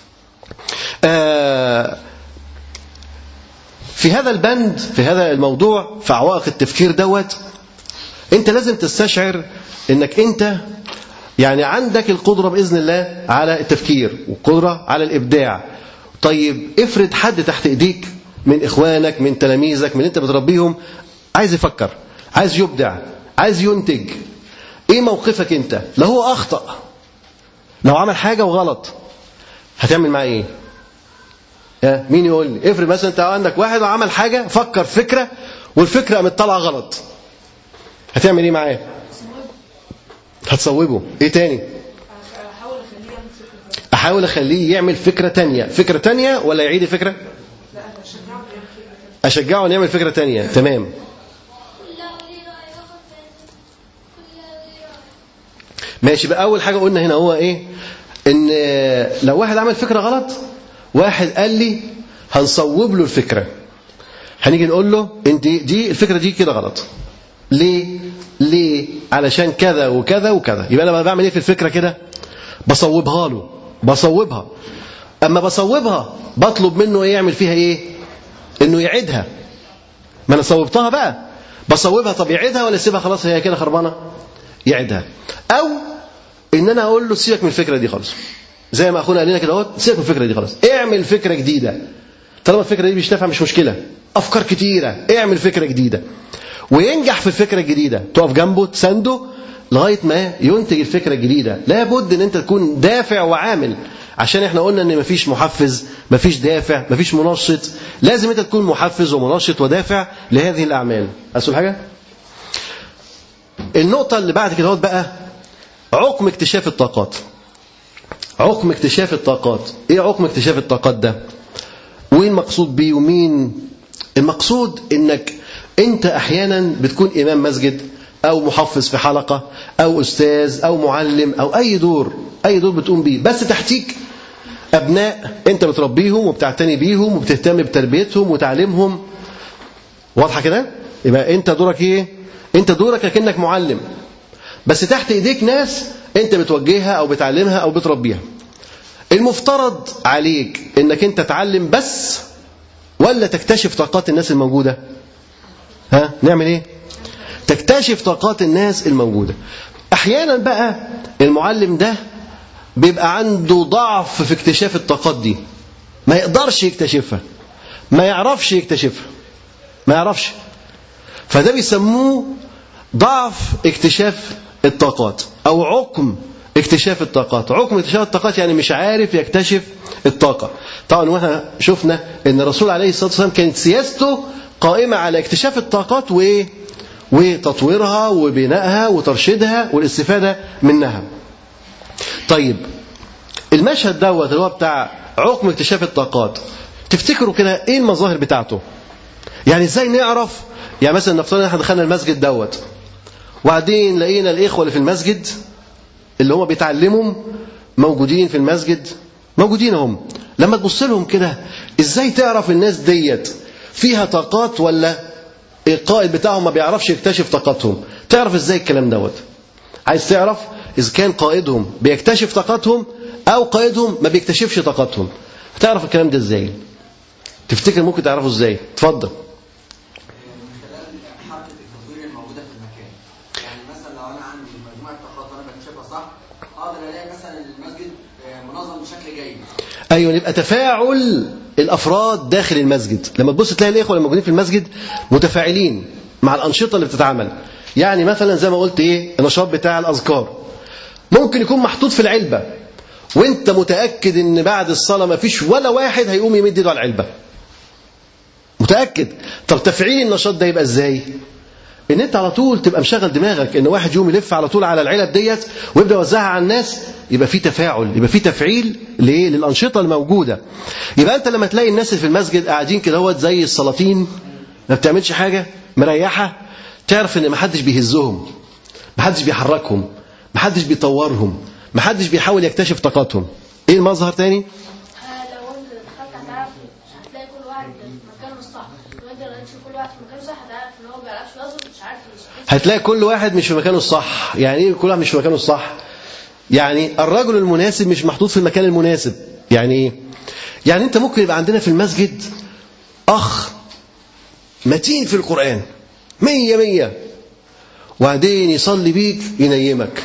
آه في هذا البند في هذا الموضوع في عوائق التفكير دوت انت لازم تستشعر انك انت يعني عندك القدرة بإذن الله على التفكير والقدرة على الإبداع طيب افرض حد تحت إيديك من إخوانك من تلاميذك من أنت بتربيهم عايز يفكر عايز يبدع عايز ينتج إيه موقفك أنت لو هو أخطأ لو عمل حاجة وغلط هتعمل معاه إيه ها، مين يقول لي افرض مثلا انت عندك واحد وعمل حاجة فكر فكرة والفكرة قامت طالعة غلط هتعمل ايه معاه هتصوبه ايه تاني احاول اخليه يعمل فكره تانية فكره تانية ولا يعيد الفكره اشجعه ان يعمل فكره تانية تمام ماشي بقى اول حاجه قلنا هنا هو ايه ان لو واحد عمل فكره غلط واحد قال لي هنصوب له الفكره هنيجي نقول له انت دي الفكره دي كده غلط ليه ليه علشان كذا وكذا وكذا يبقى انا بعمل ايه في الفكره كده بصوبها له بصوبها اما بصوبها بطلب منه ايه يعمل فيها ايه انه يعيدها ما انا صوبتها بقى بصوبها طب يعيدها ولا يسيبها خلاص هي كده خربانه يعيدها او ان انا اقول له سيبك من الفكره دي خالص زي ما اخونا قال لنا كده اهوت سيبك من الفكره دي خلاص اعمل فكره جديده طالما الفكره دي مش نافعه مش مشكله افكار كتيره اعمل فكره جديده وينجح في الفكره الجديده تقف جنبه تسنده لغايه ما ينتج الفكره الجديده لابد ان انت تكون دافع وعامل عشان احنا قلنا ان مفيش محفز مفيش دافع مفيش منشط لازم انت تكون محفز ومنشط ودافع لهذه الاعمال اسال حاجه النقطه اللي بعد كده بقى عقم اكتشاف الطاقات عقم اكتشاف الطاقات ايه عقم اكتشاف الطاقات ده وين المقصود بيه ومين المقصود انك انت احيانا بتكون امام مسجد او محفظ في حلقه او استاذ او معلم او اي دور اي دور بتقوم بيه بس تحتيك ابناء انت بتربيهم وبتعتني بيهم وبتهتم بتربيتهم وتعليمهم واضحه كده يبقى انت دورك ايه انت دورك كأنك معلم بس تحت ايديك ناس انت بتوجهها او بتعلمها او بتربيها المفترض عليك انك انت تعلم بس ولا تكتشف طاقات الناس الموجودة ها نعمل ايه تكتشف طاقات الناس الموجودة احيانا بقى المعلم ده بيبقى عنده ضعف في اكتشاف الطاقات دي ما يقدرش يكتشفها ما يعرفش يكتشفها ما يعرفش فده بيسموه ضعف اكتشاف الطاقات او عقم اكتشاف الطاقات عقم اكتشاف الطاقات يعني مش عارف يكتشف الطاقة طبعا واحنا شفنا ان الرسول عليه الصلاة والسلام كانت سياسته قائمة على اكتشاف الطاقات وايه وتطويرها وبنائها وترشيدها والاستفادة منها طيب المشهد دوت اللي هو بتاع عقم اكتشاف الطاقات تفتكروا كده ايه المظاهر بتاعته يعني ازاي نعرف يعني مثلا نفترض ان احنا دخلنا المسجد دوت وبعدين لقينا الاخوه اللي في المسجد اللي هم بيتعلموا موجودين في المسجد موجودين هم لما تبص لهم كده ازاي تعرف الناس ديت فيها طاقات ولا القائد بتاعهم ما بيعرفش يكتشف طاقاتهم تعرف ازاي الكلام دوت عايز تعرف اذا كان قائدهم بيكتشف طاقاتهم او قائدهم ما بيكتشفش طاقاتهم هتعرف الكلام ده ازاي تفتكر ممكن تعرفه ازاي اتفضل من خلال حركه التصوير الموجوده في المكان يعني مثلا لو انا عندي مجموعه طاقات وانا بكتشفها صح اقدر الاقي مثلا المسجد آه، منظم بشكل جيد ايوه يبقى تفاعل الافراد داخل المسجد لما تبص تلاقي الاخوه اللي موجودين في المسجد متفاعلين مع الانشطه اللي بتتعمل يعني مثلا زي ما قلت ايه النشاط بتاع الاذكار ممكن يكون محطوط في العلبه وانت متاكد ان بعد الصلاه ما فيش ولا واحد هيقوم يمد ايده على العلبه متاكد طب تفعيل النشاط ده يبقى ازاي ان انت على طول تبقى مشغل دماغك ان واحد يوم يلف على طول على العلب ديت ويبدا يوزعها على الناس يبقى في تفاعل يبقى في تفعيل لايه للانشطه الموجوده يبقى انت لما تلاقي الناس اللي في المسجد قاعدين كده هوت زي السلاطين ما بتعملش حاجه مريحه تعرف ان ما حدش بيهزهم ما حدش بيحركهم ما حدش بيطورهم ما حدش بيحاول يكتشف طاقاتهم ايه المظهر تاني آه، لو انت دخلت هتعرف هتلاقي كل واحد في مكانه الصح لو انت لقيتش كل واحد في مكانه صح هتعرف ان هو ما بيعرفش يظبط مش عارف يشتغل هتلاقي كل واحد مش في مكانه الصح يعني ايه كل واحد مش في مكانه الصح يعني الرجل المناسب مش محطوط في المكان المناسب يعني ايه يعني انت ممكن يبقى عندنا في المسجد اخ متين في القرآن مية مية وبعدين يصلي بيك ينيمك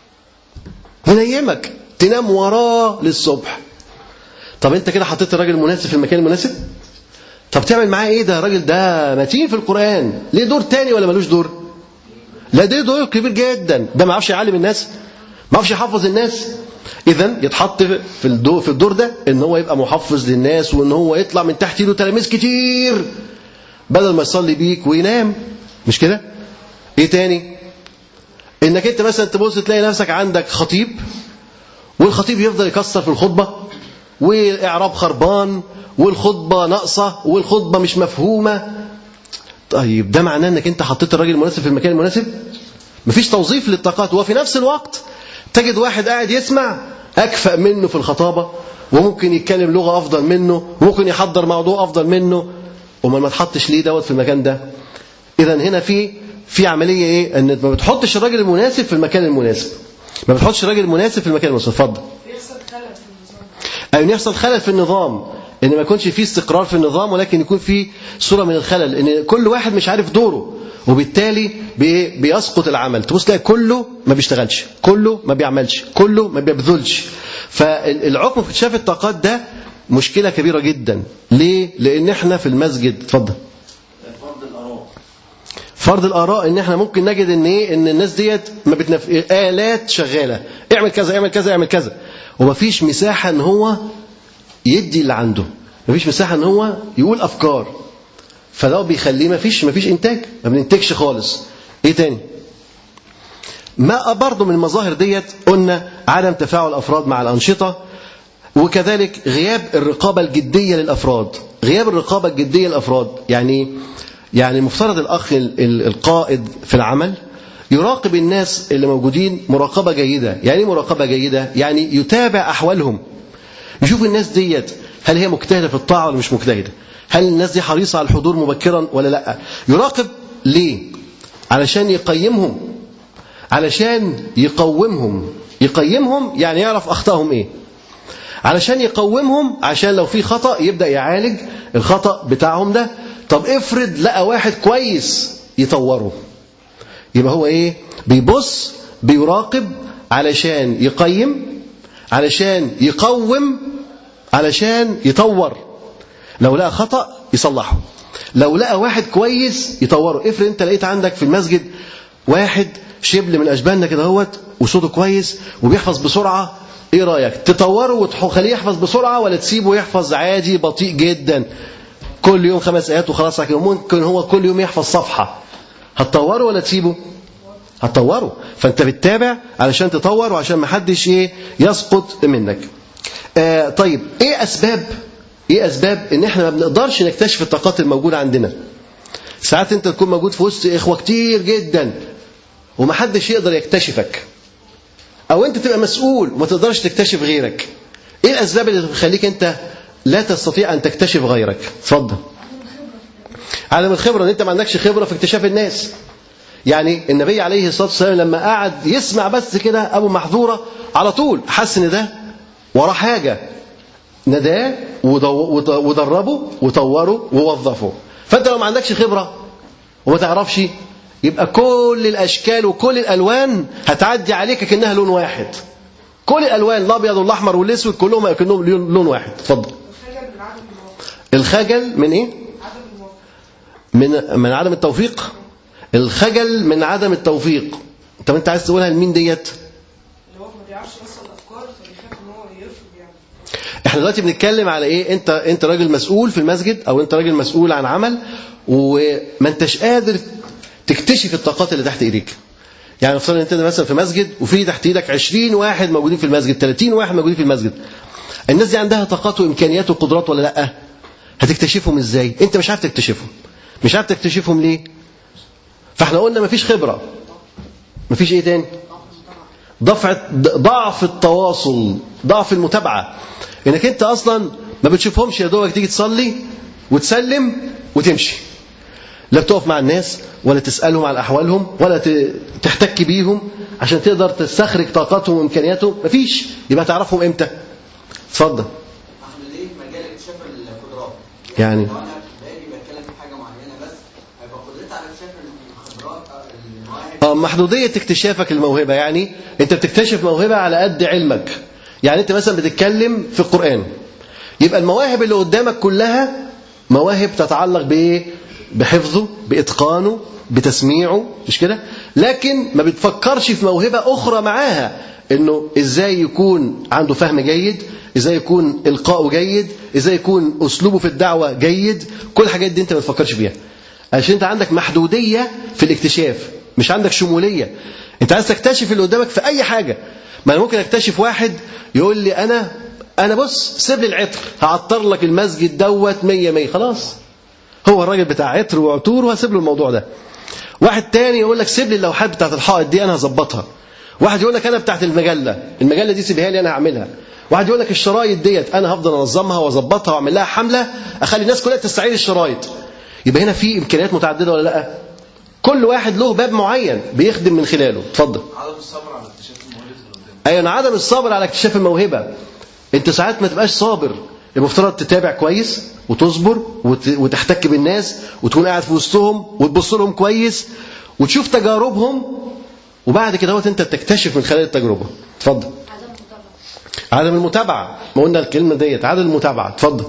ينيمك تنام وراه للصبح طب انت كده حطيت الراجل المناسب في المكان المناسب طب تعمل معاه ايه ده الراجل ده متين في القرآن ليه دور تاني ولا ملوش دور لا ده دور كبير جدا ده ما يعرفش يعلم الناس ما يعرفش يحفظ الناس اذا يتحط في الدور في الدور ده ان هو يبقى محفظ للناس وان هو يطلع من تحت ايده تلاميذ كتير بدل ما يصلي بيك وينام مش كده ايه تاني انك انت مثلا تبص تلاقي نفسك عندك خطيب والخطيب يفضل يكسر في الخطبه والاعراب خربان والخطبه ناقصه والخطبه مش مفهومه طيب ده معناه انك انت حطيت الراجل المناسب في المكان المناسب مفيش توظيف للطاقات وفي نفس الوقت تجد واحد قاعد يسمع اكفأ منه في الخطابه وممكن يتكلم لغه افضل منه وممكن يحضر موضوع افضل منه وما ما تحطش ليه دوت في المكان ده اذا هنا في في عمليه ايه ان ما بتحطش الراجل المناسب في المكان المناسب ما بتحطش الراجل المناسب في المكان المناسب اتفضل بيحصل خلل في النظام أو أن يحصل خلل في النظام ان ما يكونش فيه استقرار في النظام ولكن يكون فيه صوره من الخلل ان كل واحد مش عارف دوره وبالتالي بي- بيسقط العمل تبص تلاقي كله ما بيشتغلش كله ما بيعملش كله ما بيبذلش فالعقم في اكتشاف الطاقات ده مشكله كبيره جدا ليه لان احنا في المسجد اتفضل فرض الاراء ان احنا ممكن نجد ان ايه ان الناس ديت ما بتنف... الات شغاله اعمل كذا اعمل كذا اعمل كذا ومفيش مساحه ان هو يدي اللي عنده مفيش مساحه ان هو يقول افكار فده بيخليه مفيش مفيش انتاج ما بننتجش خالص ايه تاني ما برضه من المظاهر ديت قلنا عدم تفاعل الافراد مع الانشطه وكذلك غياب الرقابه الجديه للافراد غياب الرقابه الجديه للافراد يعني يعني مفترض الاخ ال- ال- القائد في العمل يراقب الناس اللي موجودين مراقبه جيده يعني ايه مراقبه جيده يعني يتابع احوالهم يشوف الناس ديت هل هي مجتهده في الطاعه ولا مش مجتهده هل الناس دي حريصه على الحضور مبكرا ولا لا يراقب ليه علشان يقيمهم علشان يقومهم يقيمهم يعني يعرف اخطائهم ايه علشان يقومهم عشان لو في خطأ يبدأ يعالج الخطأ بتاعهم ده طب افرض لقى واحد كويس يطوره يبقى هو ايه بيبص بيراقب علشان يقيم علشان يقوم علشان يطور لو لقى خطأ يصلحه لو لقى واحد كويس يطوره افرض انت لقيت عندك في المسجد واحد شبل من اشبالنا كده هوت وصوته كويس وبيحفظ بسرعه ايه رايك تطوره وتخليه يحفظ بسرعه ولا تسيبه يحفظ عادي بطيء جدا كل يوم خمس ايات وخلاص لكن ممكن هو كل يوم يحفظ صفحه هتطوره ولا تسيبه هتطوره فانت بتتابع علشان تطور وعشان ما حدش ايه يسقط منك آه طيب ايه اسباب ايه اسباب ان احنا ما بنقدرش نكتشف الطاقات الموجوده عندنا ساعات انت تكون موجود في وسط اخوه كتير جدا ومحدش يقدر يكتشفك او انت تبقى مسؤول وما تقدرش تكتشف غيرك ايه الاسباب اللي تخليك انت لا تستطيع ان تكتشف غيرك اتفضل عدم الخبره ان انت ما عندكش خبره في اكتشاف الناس يعني النبي عليه الصلاه والسلام لما قعد يسمع بس كده ابو محذوره على طول حس ان ده وراه حاجه نداه ودربه وطوره ووظفه فانت لو ما عندكش خبره وما تعرفش يبقى كل الاشكال وكل الالوان هتعدي عليك كانها لون واحد كل الالوان الابيض والاحمر والاسود كلهم كانهم لون واحد اتفضل الخجل من ايه من من عدم التوفيق الخجل من عدم التوفيق طب انت عايز تقولها لمين ديت احنا دلوقتي بنتكلم على ايه انت انت راجل مسؤول في المسجد او انت راجل مسؤول عن عمل وما انتش قادر تكتشف الطاقات اللي تحت ايديك يعني نفترض ان انت مثلا في مسجد وفي تحت ايدك 20 واحد موجودين في المسجد 30 واحد موجودين في المسجد الناس دي عندها طاقات وامكانيات وقدرات ولا لا هتكتشفهم ازاي انت مش عارف تكتشفهم مش عارف تكتشفهم ليه فاحنا قلنا مفيش خبره مفيش ايه تاني ضعف ضعف التواصل ضعف المتابعه انك انت اصلا ما بتشوفهمش يا دوبك تيجي تصلي وتسلم وتمشي لا بتقف مع الناس ولا تسالهم على احوالهم ولا تحتك بيهم عشان تقدر تستخرج طاقاتهم وامكانياتهم مفيش يبقى تعرفهم امتى اتفضل احنا ليه مجال اكتشاف القدرات يعني لو انا باجي بتكلم في حاجه معينه بس هيبقى قدرتي على اكتشاف الخبرات المواهب اه محدودية اكتشافك الموهبة يعني انت بتكتشف موهبة على قد علمك يعني انت مثلا بتتكلم في القرآن يبقى المواهب اللي قدامك كلها مواهب تتعلق بايه بحفظه بإتقانه بتسميعه مش كده لكن ما بتفكرش في موهبة أخرى معاها انه ازاي يكون عنده فهم جيد ازاي يكون القاؤه جيد ازاي يكون اسلوبه في الدعوه جيد كل الحاجات دي انت ما تفكرش فيها عشان انت عندك محدوديه في الاكتشاف مش عندك شموليه انت عايز تكتشف اللي قدامك في اي حاجه ما انا ممكن اكتشف واحد يقول لي انا انا بص سيب لي العطر هعطر لك المسجد دوت 100 100 خلاص هو الراجل بتاع عطر وعطور وهسيب له الموضوع ده واحد تاني يقول لك سيب لي اللوحات بتاعت الحائط دي انا هظبطها واحد يقول لك انا بتاعت المجله المجله دي سيبها لي انا هعملها واحد يقول لك الشرايط ديت انا هفضل انظمها واظبطها واعمل لها حمله اخلي الناس كلها تستعيد الشرايط يبقى هنا في امكانيات متعدده ولا لا كل واحد له باب معين بيخدم من خلاله اتفضل عدم الصبر على اكتشاف الموهبه اللي قدامك ايوه عدم الصبر على اكتشاف الموهبه انت ساعات ما تبقاش صابر المفترض تتابع كويس وتصبر وت... وتحتك بالناس وتكون قاعد في وسطهم وتبص لهم كويس وتشوف تجاربهم وبعد كده انت تكتشف من خلال التجربه اتفضل عدم متابعة عدم المتابعه ما قلنا الكلمه ديت عدم المتابعه اتفضل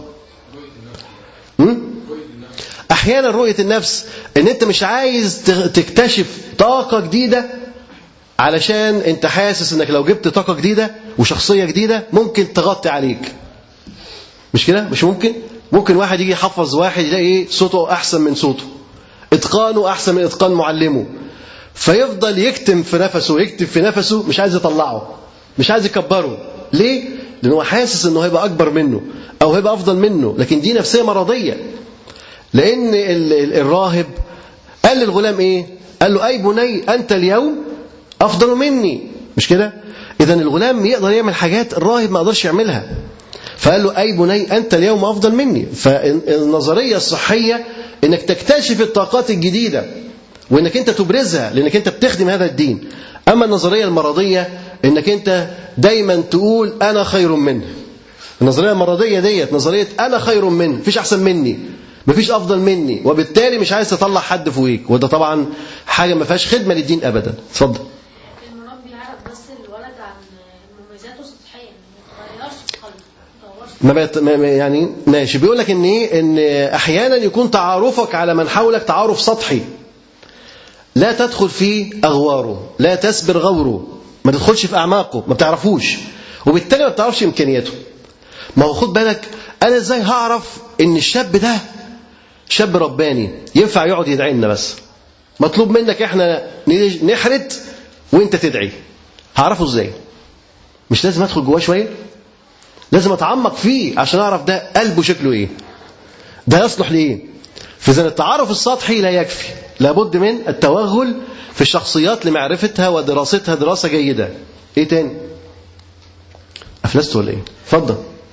هم؟ احيانا رؤيه النفس ان انت مش عايز ت- تكتشف طاقه جديده علشان انت حاسس انك لو جبت طاقه جديده وشخصيه جديده ممكن تغطي عليك مش كده مش ممكن ممكن واحد يجي يحفظ واحد يلاقي ايه صوته احسن من صوته اتقانه احسن من اتقان معلمه فيفضل يكتم في نفسه يكتم في نفسه مش عايز يطلعه مش عايز يكبره ليه لان هو حاسس انه هيبقى اكبر منه او هيبقى افضل منه لكن دي نفسيه مرضيه لان ال- ال- الراهب قال للغلام ايه قال له اي بني انت اليوم افضل مني مش كده اذا الغلام يقدر يعمل حاجات الراهب ما قدرش يعملها فقال له اي بني انت اليوم افضل مني فالنظريه الصحيه انك تكتشف الطاقات الجديده وانك انت تبرزها لانك انت بتخدم هذا الدين اما النظريه المرضيه انك انت دايما تقول انا خير منه النظريه المرضيه ديت نظريه انا خير منه مفيش احسن مني مفيش افضل مني وبالتالي مش عايز تطلع حد فوقيك وده طبعا حاجه ما فيهاش خدمه للدين ابدا اتفضل المربي يعرف بس الولد عن مميزاته سطحيا ما يتغيرش في قلبه ما يتطورش ما بيت... ما ما- يعني ماشي بيقول لك ان ايه ان احيانا يكون تعارفك على من حولك تعارف سطحي لا تدخل في اغواره لا تسبر غوره ما تدخلش في اعماقه ما بتعرفوش وبالتالي ما بتعرفش امكانياته ما هو خد بالك انا ازاي هعرف ان الشاب ده شاب رباني ينفع يقعد يدعي لنا بس مطلوب منك احنا نيجي نحرت وانت تدعي هعرفه ازاي مش لازم ادخل جواه شويه لازم اتعمق فيه عشان اعرف ده قلبه شكله ايه ده يصلح لايه فاذا التعارف السطحي لا يكفي لابد من التوغل في الشخصيات لمعرفتها ودراستها دراسه جيده ايه تاني افلست ولا ايه اتفضل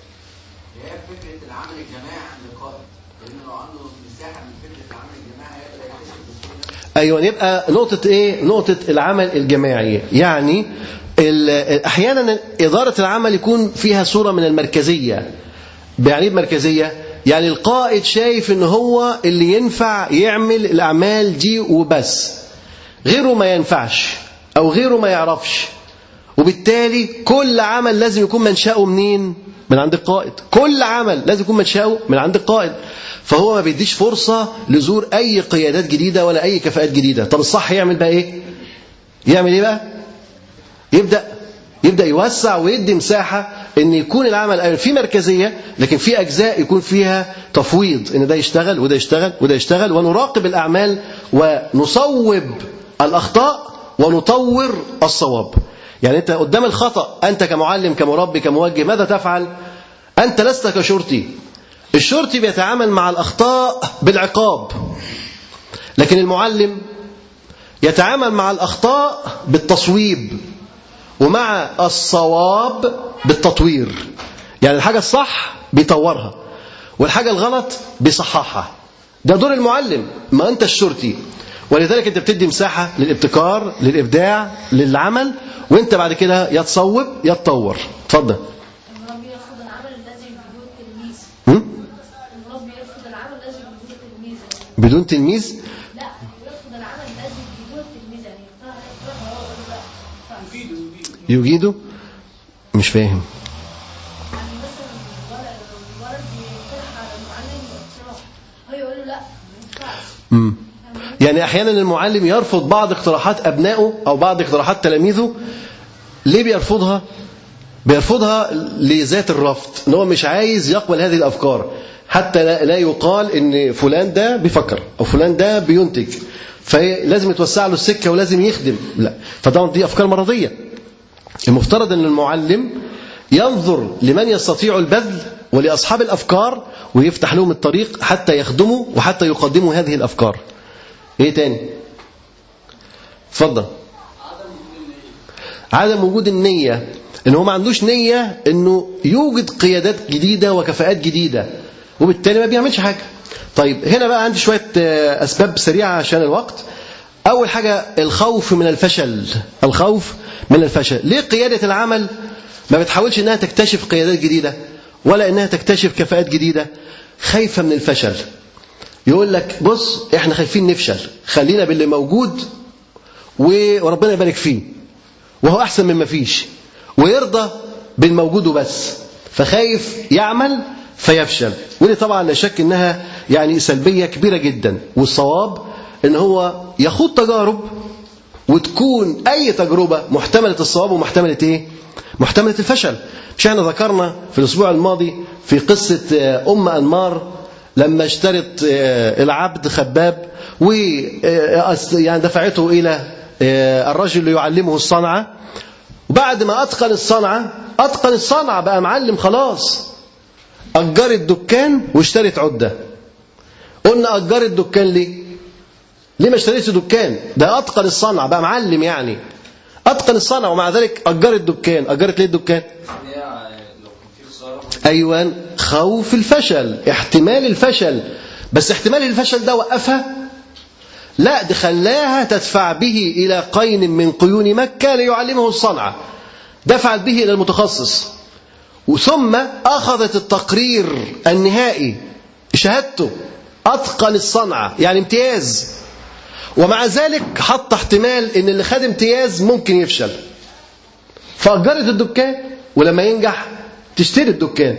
هي فكره العمل الجماعي عند القائد لان لو عنده مساحه من فكره العمل الجماعي هيقدر يكتشف بسهوله ايوه يبقى نقطه ايه نقطه العمل الجماعي يعني ال- احيانا اداره العمل يكون فيها صوره من المركزيه يعني ايه مركزيه يعني القائد شايف ان هو اللي ينفع يعمل الاعمال دي وبس غيره ما ينفعش او غيره ما يعرفش وبالتالي كل عمل لازم يكون منشأه منين من عند القائد كل عمل لازم يكون منشأه من عند القائد فهو ما بيديش فرصة لزور أي قيادات جديدة ولا أي كفاءات جديدة طب الصح يعمل بقى إيه يعمل إيه بقى يبدأ يبدأ يوسع ويدي مساحة ان يكون العمل في مركزية لكن في أجزاء يكون فيها تفويض ان ده يشتغل وده يشتغل وده يشتغل ونراقب الأعمال ونصوب الأخطاء ونطور الصواب يعني أنت قدام الخطأ أنت كمعلم كمربي كموجه ماذا تفعل أنت لست كشرطي الشرطي بيتعامل مع الأخطاء بالعقاب لكن المعلم يتعامل مع الأخطاء بالتصويب ومع الصواب بالتطوير يعني الحاجة الصح بيطورها والحاجة الغلط بيصححها ده دور المعلم ما أنت الشرطي ولذلك أنت بتدي مساحة للابتكار للإبداع للعمل وأنت بعد كده يا تصوب يا تطور اتفضل المربي يرفض العمل الذي بدون تلميذ هم؟ المربي يرفض العمل الذي بدون تلميذ بدون تلميذ لا يرفض العمل الذي بدون تلميذ يعني يقترح يقترح هو يقول له لا ينفعش. يجيده مش فاهم يعني مثلا الولد الولد بيقترح على المعلم اقتراح هو يقول له لا ما ينفعش مم. يعني احيانا المعلم يرفض بعض اقتراحات ابنائه او بعض اقتراحات تلاميذه ليه بيرفضها بيرفضها لذات الرفض ان هو مش عايز يقبل هذه الافكار حتى لا لا يقال ان فلان ده بيفكر او فلان ده بينتج فلازم يتوسع له السكه ولازم يخدم لا فطبعا دي افكار مرضيه المفترض ان المعلم ينظر لمن يستطيع البذل ولاصحاب الافكار ويفتح لهم الطريق حتى يخدموا وحتى يقدموا هذه الافكار ايه تاني اتفضل عدم وجود النية ان هو ما عندوش نية انه يوجد قيادات جديدة وكفاءات جديدة وبالتالي ما بيعملش حاجة طيب هنا بقى عندي شوية آه، اسباب سريعة عشان الوقت اول حاجة الخوف من الفشل الخوف من الفشل ليه قيادة العمل ما بتحاولش انها تكتشف قيادات جديدة ولا انها تكتشف كفاءات جديدة خايفة من الفشل يقول لك بص احنا خايفين نفشل خلينا باللي موجود وربنا يبارك فيه وهو احسن من ما فيش ويرضى بالموجود وبس فخايف يعمل فيفشل ودي طبعا لا شك انها يعني سلبيه كبيره جدا والصواب ان هو يخوض تجارب وتكون اي تجربه محتمله الصواب ومحتمله ايه محتمله الفشل مش احنا ذكرنا في الاسبوع الماضي في قصه آه، ام انمار لما اشترت آه، العبد خباب و آه، يعني دفعته الى آه، الرجل اللي يعلمه الصنعه وبعد ما اتقن الصنعه اتقن الصنعه بقى معلم خلاص اجرت دكان واشترت عده قلنا اجرت دكان ليه ليه ما اشتريتش دكان ده اتقن الصنعه بقى معلم يعني اتقن الصنعه ومع ذلك اجرت دكان اجرت ليه الدكان ان هي لو كان في خساره ايوه خوف الفشل احتمال الفشل بس احتمال الفشل ده وقفها لا ده خلاها تدفع به الى قين من قيون مكه ليعلمه الصنعه دفعت به الى المتخصص وثم أخذت التقرير النهائي شهادته أتقن الصنعة يعني امتياز ومع ذلك حط احتمال ان اللي خد امتياز ممكن يفشل فأجرت الدكان ولما ينجح تشتري الدكان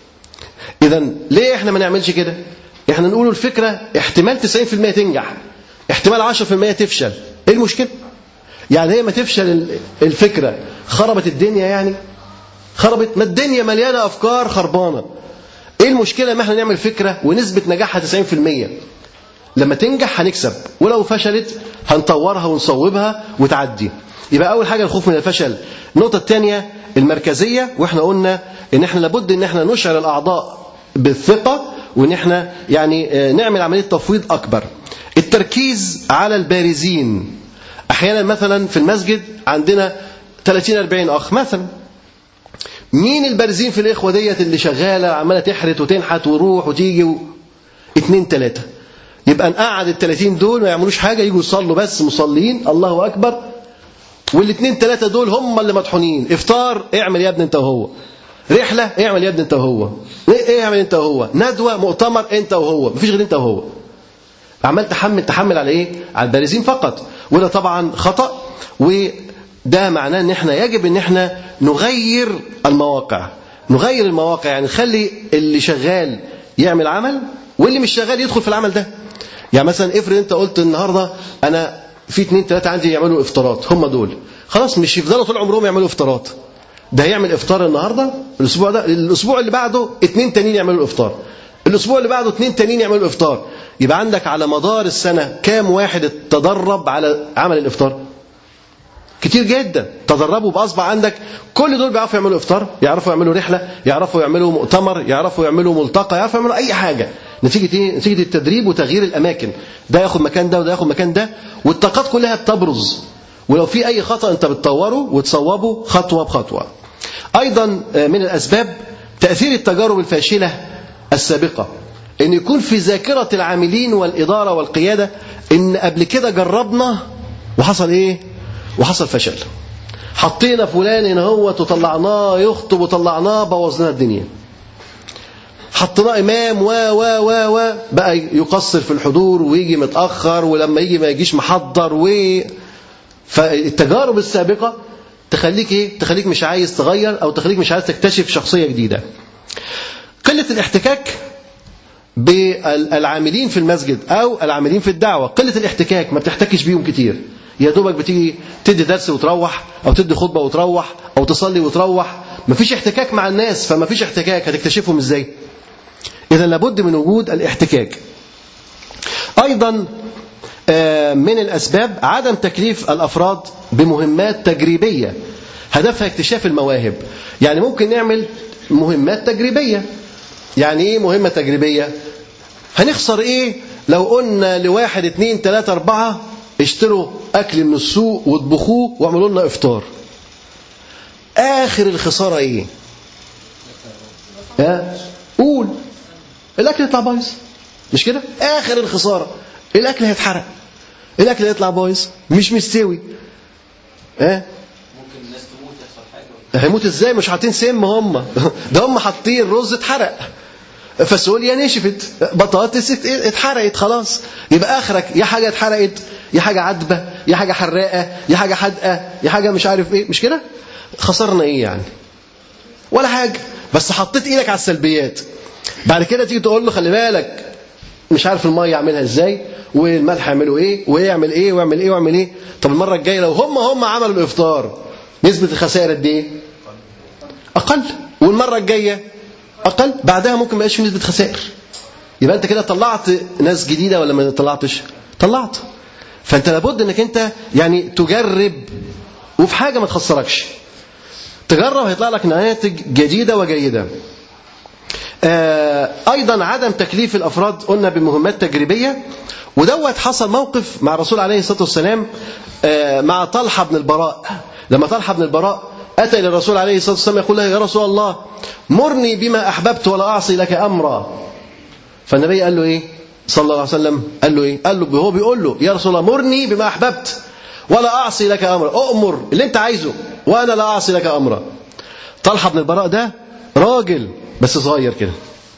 اذا ليه احنا ما نعملش كده احنا نقول الفكرة احتمال 90% تنجح احتمال 10% تفشل ايه المشكلة يعني هي ما تفشل الفكرة خربت الدنيا يعني خربت ما الدنيا مليانة أفكار خربانة ايه المشكلة ما احنا نعمل فكرة ونسبة نجاحها 90% لما تنجح هنكسب ولو فشلت هنطورها ونصوبها وتعدي يبقى أول حاجة الخوف من الفشل النقطة الثانية المركزية واحنا قلنا ان احنا لابد ان احنا نشعر الأعضاء بالثقة وان احنا يعني نعمل عملية تفويض أكبر التركيز على البارزين أحيانا مثلا في المسجد عندنا 30 40 أخ مثلا مين البارزين في الإخوة ديت اللي شغالة عمالة تحرت وتنحت وروح وتيجي و... اتنين تلاتة يبقى نقعد ال 30 دول ما يعملوش حاجة يجوا يصلوا بس مصلين الله أكبر والاثنين ثلاثة دول هم اللي مطحونين افطار اعمل يا ابني انت وهو رحلة اعمل يا ابني انت وهو ايه اعمل انت وهو ندوة مؤتمر انت وهو مفيش غير انت وهو عمال تحمل تحمل على ايه على البارزين فقط وده طبعا خطأ وده معناه ان احنا يجب ان احنا نغير المواقع نغير المواقع يعني نخلي اللي شغال يعمل عمل واللي مش شغال يدخل في العمل ده يعني مثلا افرض انت قلت النهارده انا في اثنين ثلاثه عندي يعملوا افطارات هم دول خلاص مش يفضلوا طول عمرهم يعملوا افطارات ده هيعمل افطار النهارده الاسبوع ده الاسبوع اللي بعده اثنين تانيين يعملوا افطار الاسبوع اللي بعده اثنين تانيين يعملوا افطار يبقى عندك على مدار السنه كام واحد تدرب على عمل الافطار كتير جدا تدربوا باصبح عندك كل دول بيعرفوا يعملوا افطار يعرفوا يعملوا رحله يعرفوا يعملوا مؤتمر يعرفوا يعملوا ملتقى يعرفوا يعملوا اي حاجه نتيجه ايه نتيجه التدريب وتغيير الاماكن ده ياخد مكان ده وده ياخد مكان ده والطاقات كلها بتبرز ولو في اي خطا انت بتطوره وتصوبه خطوه بخطوه ايضا من الاسباب تاثير التجارب الفاشله السابقه ان يكون في ذاكره العاملين والاداره والقياده ان قبل كده جربنا وحصل ايه وحصل فشل حطينا فلان هنا هو وطلعناه يخطب وطلعناه بوظنا الدنيا حطيناه امام و و و و بقى يقصر في الحضور ويجي متاخر ولما يجي ما يجيش محضر و فالتجارب السابقه تخليك ايه تخليك مش عايز تغير او تخليك مش عايز تكتشف شخصيه جديده قله الاحتكاك بالعاملين في المسجد او العاملين في الدعوه قله الاحتكاك ما بتحتكش بيهم كتير يا دوبك بتيجي تدي درس وتروح او تدي خطبه وتروح او تصلي وتروح مفيش احتكاك مع الناس فمفيش احتكاك هتكتشفهم ازاي اذا لابد من وجود الاحتكاك ايضا من الاسباب عدم تكليف الافراد بمهمات تجريبيه هدفها اكتشاف المواهب يعني ممكن نعمل مهمات تجريبيه يعني ايه مهمه تجريبيه هنخسر ايه لو قلنا لواحد اتنين تلاته اربعه اشتروا اكل من السوق واطبخوه واعملوا لنا افطار اخر الخساره ايه ها قول الاكل يطلع بايظ مش كده اخر الخساره الاكل هيتحرق الاكل هيطلع بايظ مش مستوي ها ممكن الناس تموت يحصل حاجه هيموت ازاي مش حاطين سم هم ده هم حاطين رز اتحرق فاصوليا نشفت بطاطس اتحرقت خلاص يبقى اخرك يا حاجه اتحرقت يا حاجه عدبه يا حاجه حراقه يا حاجه حادقه يا حاجه مش عارف ايه مش كده خسرنا ايه يعني ولا حاجه بس حطيت ايدك على السلبيات بعد كده تيجي تقول له خلي بالك مش عارف الميه يعملها ازاي والملح يعملوا ايه ويعمل ايه ويعمل ايه ويعمل ايه طب المره الجايه لو هم هم عملوا الافطار نسبه الخسائر قد ايه اقل والمره الجايه اقل بعدها ممكن ما يبقاش في نسبه خسائر يبقى انت كده طلعت ناس جديده ولا ما طلعتش طلعت فانت لابد انك انت يعني تجرب وفي حاجه ما تخسركش تجرب هيطلع لك نتائج جديده وجيده ايضا عدم تكليف الافراد قلنا بمهمات تجريبيه ودوت حصل موقف مع الرسول عليه الصلاه والسلام مع طلحه بن البراء لما طلحه بن البراء اتى الى الرسول عليه الصلاه والسلام يقول له يا رسول الله مرني بما احببت ولا اعصي لك امرا فالنبي قال له ايه صلى الله عليه وسلم قال له ايه قال له هو بيقول له يا رسول الله مرني بما احببت ولا اعصي لك امرا اؤمر اللي انت عايزه وانا لا اعصي لك امرا طلحه بن البراء ده راجل بس صغير كده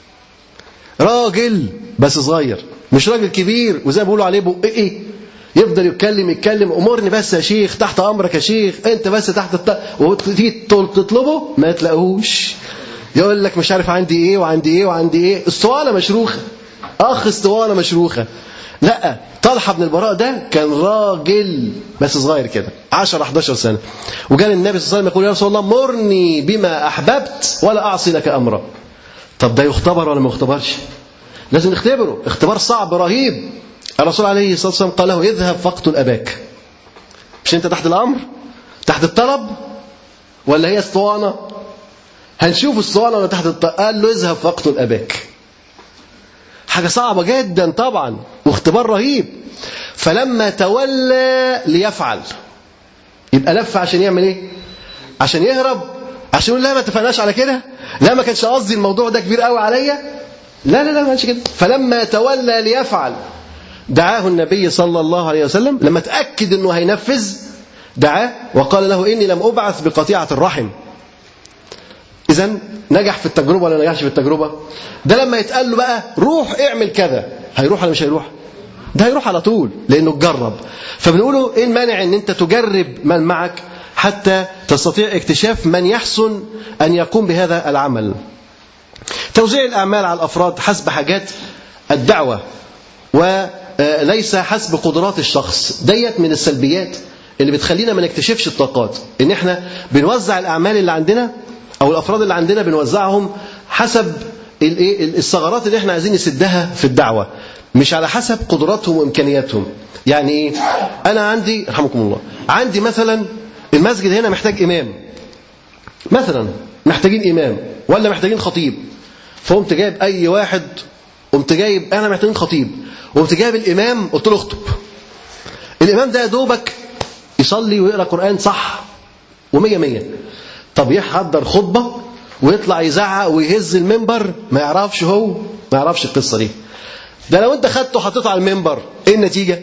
راجل بس صغير مش راجل كبير وزي ما بيقولوا عليه بق ايه يفضل يتكلم يتكلم امرني بس يا شيخ تحت امرك يا شيخ انت بس تحت الت... وتيجي تطلبه ما تلاقوهوش يقول لك مش عارف عندي ايه وعندي ايه وعندي ايه اسطوانه مشروخه اخ اسطوانه مشروخه لا طلحه بن البراء ده كان راجل بس صغير كده 10 11 سنه وكان النبي صلى الله عليه وسلم يقول يا رسول الله مرني بما احببت ولا اعصي لك امرا طب ده يختبر ولا ما يختبرش لازم نختبره اختبار صعب رهيب الرسول عليه الصلاه والسلام قال له اذهب فاقتل اباك مش انت تحت الامر تحت الطلب ولا هي اسطوانه هنشوف الاسطوانه ولا تحت الطلب قال له اذهب فاقتل اباك حاجه صعبه جدا طبعا واختبار رهيب فلما تولى ليفعل يبقى لف عشان يعمل ايه عشان يهرب عشان يقول لا ما اتفقناش على كده لا ما كانش قصدي الموضوع ده كبير قوي عليا لا لا لا ما كانش كده فلما تولى ليفعل دعاه النبي صلى الله عليه وسلم لما تأكد أنه هينفذ دعاه وقال له إني لم أبعث بقطيعة الرحم إذا نجح في التجربة ولا نجحش في التجربة ده لما يتقال له بقى روح اعمل كذا هيروح ولا مش هيروح ده هيروح على طول لأنه اتجرب فبنقوله إيه المانع أن أنت تجرب من معك حتى تستطيع اكتشاف من يحسن أن يقوم بهذا العمل توزيع الأعمال على الأفراد حسب حاجات الدعوة وليس حسب قدرات الشخص ديت من السلبيات اللي بتخلينا ما نكتشفش الطاقات ان احنا بنوزع الاعمال اللي عندنا او الافراد اللي عندنا بنوزعهم حسب الثغرات اللي احنا عايزين نسدها في الدعوه مش على حسب قدراتهم وامكانياتهم يعني ايه انا عندي رحمكم الله عندي مثلا المسجد هنا محتاج امام مثلا محتاجين امام ولا محتاجين خطيب فقمت جايب اي واحد قمت جايب انا محتاجين خطيب وقمت جايب الامام قلت له اخطب الامام ده يا دوبك يصلي ويقرا قران صح ومية مية طب يحضر خطبه ويطلع يزعق ويهز المنبر ما يعرفش هو ما يعرفش القصه دي ده لو انت خدته وحطيته على المنبر ايه النتيجه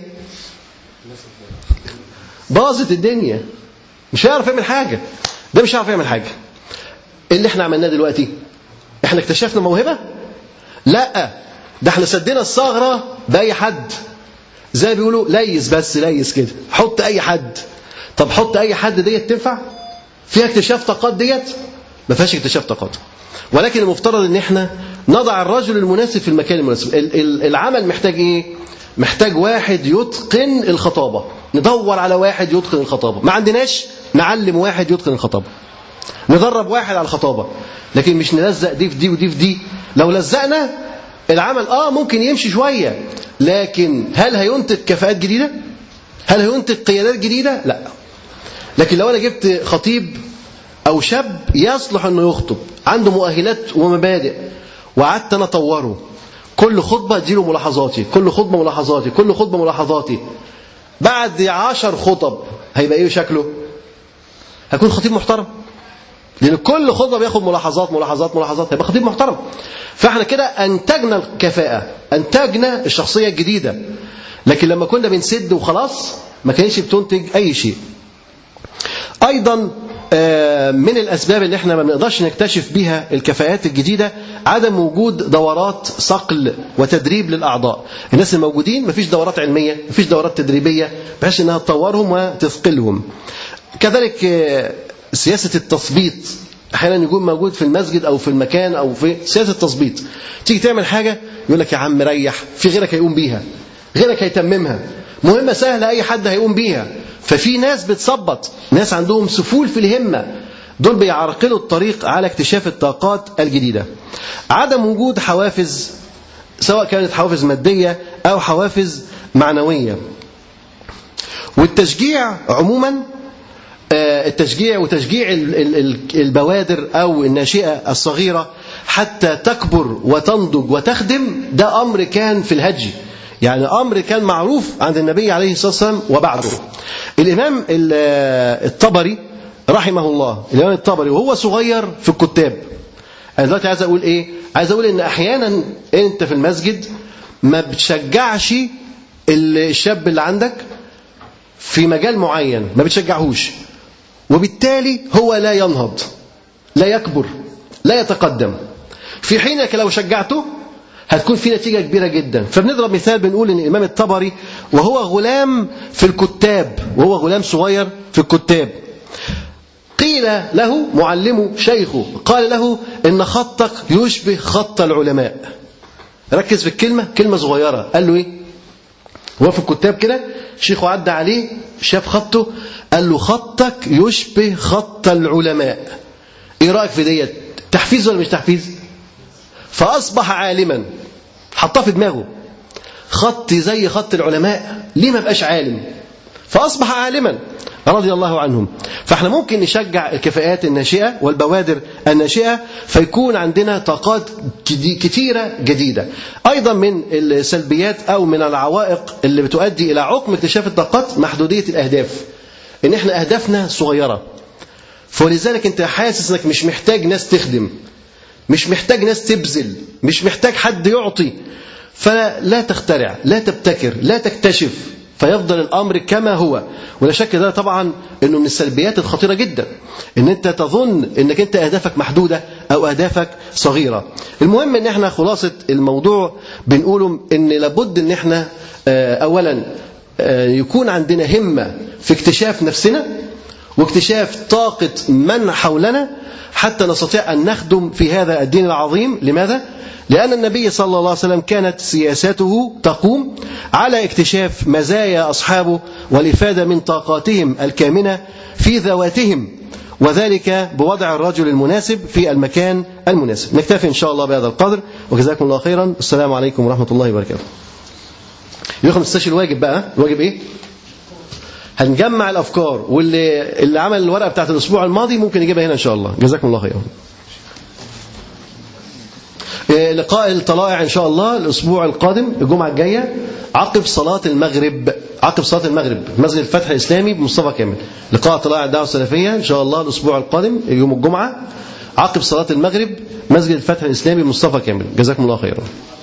باظت الدنيا مش هيعرف يعمل حاجه ده مش هيعرف يعمل حاجه اللي احنا عملناه دلوقتي احنا اكتشفنا موهبه لا ده احنا سدينا الثغره باي حد زي ما بيقولوا ليس بس ليس كده حط اي حد طب حط اي حد ديت تنفع فيها اكتشاف طاقات ديت ما فيهاش اكتشاف طاقات ولكن المفترض ان احنا نضع الرجل المناسب في المكان المناسب العمل محتاج ايه محتاج واحد يتقن الخطابه ندور على واحد يتقن الخطابه ما عندناش نعلم واحد يتقن الخطابه ندرب واحد على الخطابه لكن مش نلزق دي في دي ودي في دي لو لزقنا العمل اه ممكن يمشي شويه لكن هل هينتج كفاءات جديده هل هينتج قيادات جديده لا لكن لو انا جبت خطيب او شاب يصلح انه يخطب عنده مؤهلات ومبادئ وقعدت انا اطوره كل خطبه اديله ملاحظاتي كل خطبه ملاحظاتي كل خطبه ملاحظاتي بعد عشر خطب هيبقى ايه شكله هيكون خطيب محترم لان كل خطبه بياخد ملاحظات ملاحظات ملاحظات هيبقى خطيب محترم فاحنا كده انتجنا الكفاءه انتجنا الشخصيه الجديده لكن لما كنا بنسد وخلاص ما كانش بتنتج اي شيء ايضا من الاسباب اللي احنا ما بنقدرش نكتشف بيها الكفاءات الجديده عدم وجود دورات صقل وتدريب للاعضاء الناس الموجودين مفيش دورات علميه مفيش دورات تدريبيه بحيث انها تطورهم وتثقلهم كذلك سياسه التثبيط احيانا يكون موجود في المسجد او في المكان او في سياسه التثبيط تيجي تعمل حاجه يقول لك يا عم ريح في غيرك هيقوم بيها غيرك هيتممها مهمه سهله اي حد هيقوم بيها ففي ناس بتثبط ناس عندهم سفول في الهمه دول بيعرقلوا الطريق على اكتشاف الطاقات الجديده عدم وجود حوافز سواء كانت حوافز ماديه او حوافز معنويه والتشجيع عموما التشجيع وتشجيع البوادر او الناشئه الصغيره حتى تكبر وتنضج وتخدم ده امر كان في الهجي يعني امر كان معروف عند النبي عليه الصلاه والسلام وبعده الامام الطبري رحمه الله الامام الطبري وهو صغير في الكتاب انا دلوقتي عايز اقول ايه عايز اقول ان احيانا انت في المسجد ما بتشجعش الشاب اللي عندك في مجال معين ما بتشجعهوش وبالتالي هو لا ينهض لا يكبر لا يتقدم في حين انك لو شجعته هتكون في نتيجة كبيرة جدا فبنضرب مثال بنقول ان الامام الطبري وهو غلام في الكتاب وهو غلام صغير في الكتاب قيل له معلمه شيخه قال له ان خطك يشبه خط العلماء ركز في الكلمة كلمة صغيرة قال له ايه هو في الكتاب كده شيخه عدى عليه شاف خطه قال له خطك يشبه خط العلماء ايه رايك في ديت تحفيز ولا مش تحفيز فاصبح عالما حطها في دماغه خطي زي خط العلماء ليه ما بقاش عالم فاصبح عالما رضي الله عنهم فاحنا ممكن نشجع الكفاءات الناشئه والبوادر الناشئه فيكون عندنا طاقات جدي- كتيره جديده ايضا من السلبيات او من العوائق اللي بتؤدي الى عقم اكتشاف الطاقات محدوديه الاهداف ان احنا اهدافنا صغيره فلذلك انت حاسس انك مش محتاج ناس تخدم مش محتاج ناس تبذل مش محتاج حد يعطي فلا تخترع لا تبتكر لا تكتشف فيفضل الامر كما هو ولا شك ده طبعا انه من السلبيات الخطيره جدا ان انت تظن انك انت اهدافك محدوده او اهدافك صغيره المهم ان احنا خلاصه الموضوع بنقوله ان لابد ان احنا آه، اولا آه، يكون عندنا همه في اكتشاف نفسنا واكتشاف طاقة من حولنا حتى نستطيع أن نخدم في هذا الدين العظيم لماذا؟ لأن النبي صلى الله عليه وسلم كانت سياسته تقوم على اكتشاف مزايا أصحابه والإفادة من طاقاتهم الكامنة في ذواتهم وذلك بوضع الرجل المناسب في المكان المناسب نكتفي إن شاء الله بهذا القدر وجزاكم الله خيرا السلام عليكم ورحمة الله وبركاته يخلص تستشي الواجب بقى الواجب إيه؟ هنجمع الافكار واللي اللي عمل الورقه بتاعت الاسبوع الماضي ممكن يجيبها هنا ان شاء الله جزاكم الله خيرا إيه، لقاء الطلائع ان شاء الله الاسبوع القادم الجمعه الجايه عقب صلاه المغرب عقب صلاه المغرب مسجد الفتح الاسلامي بمصطفى كامل لقاء طلائع الدعوه السلفيه ان شاء الله الاسبوع القادم يوم الجمعه عقب صلاه المغرب مسجد الفتح الاسلامي بمصطفى كامل جزاكم الله خيرا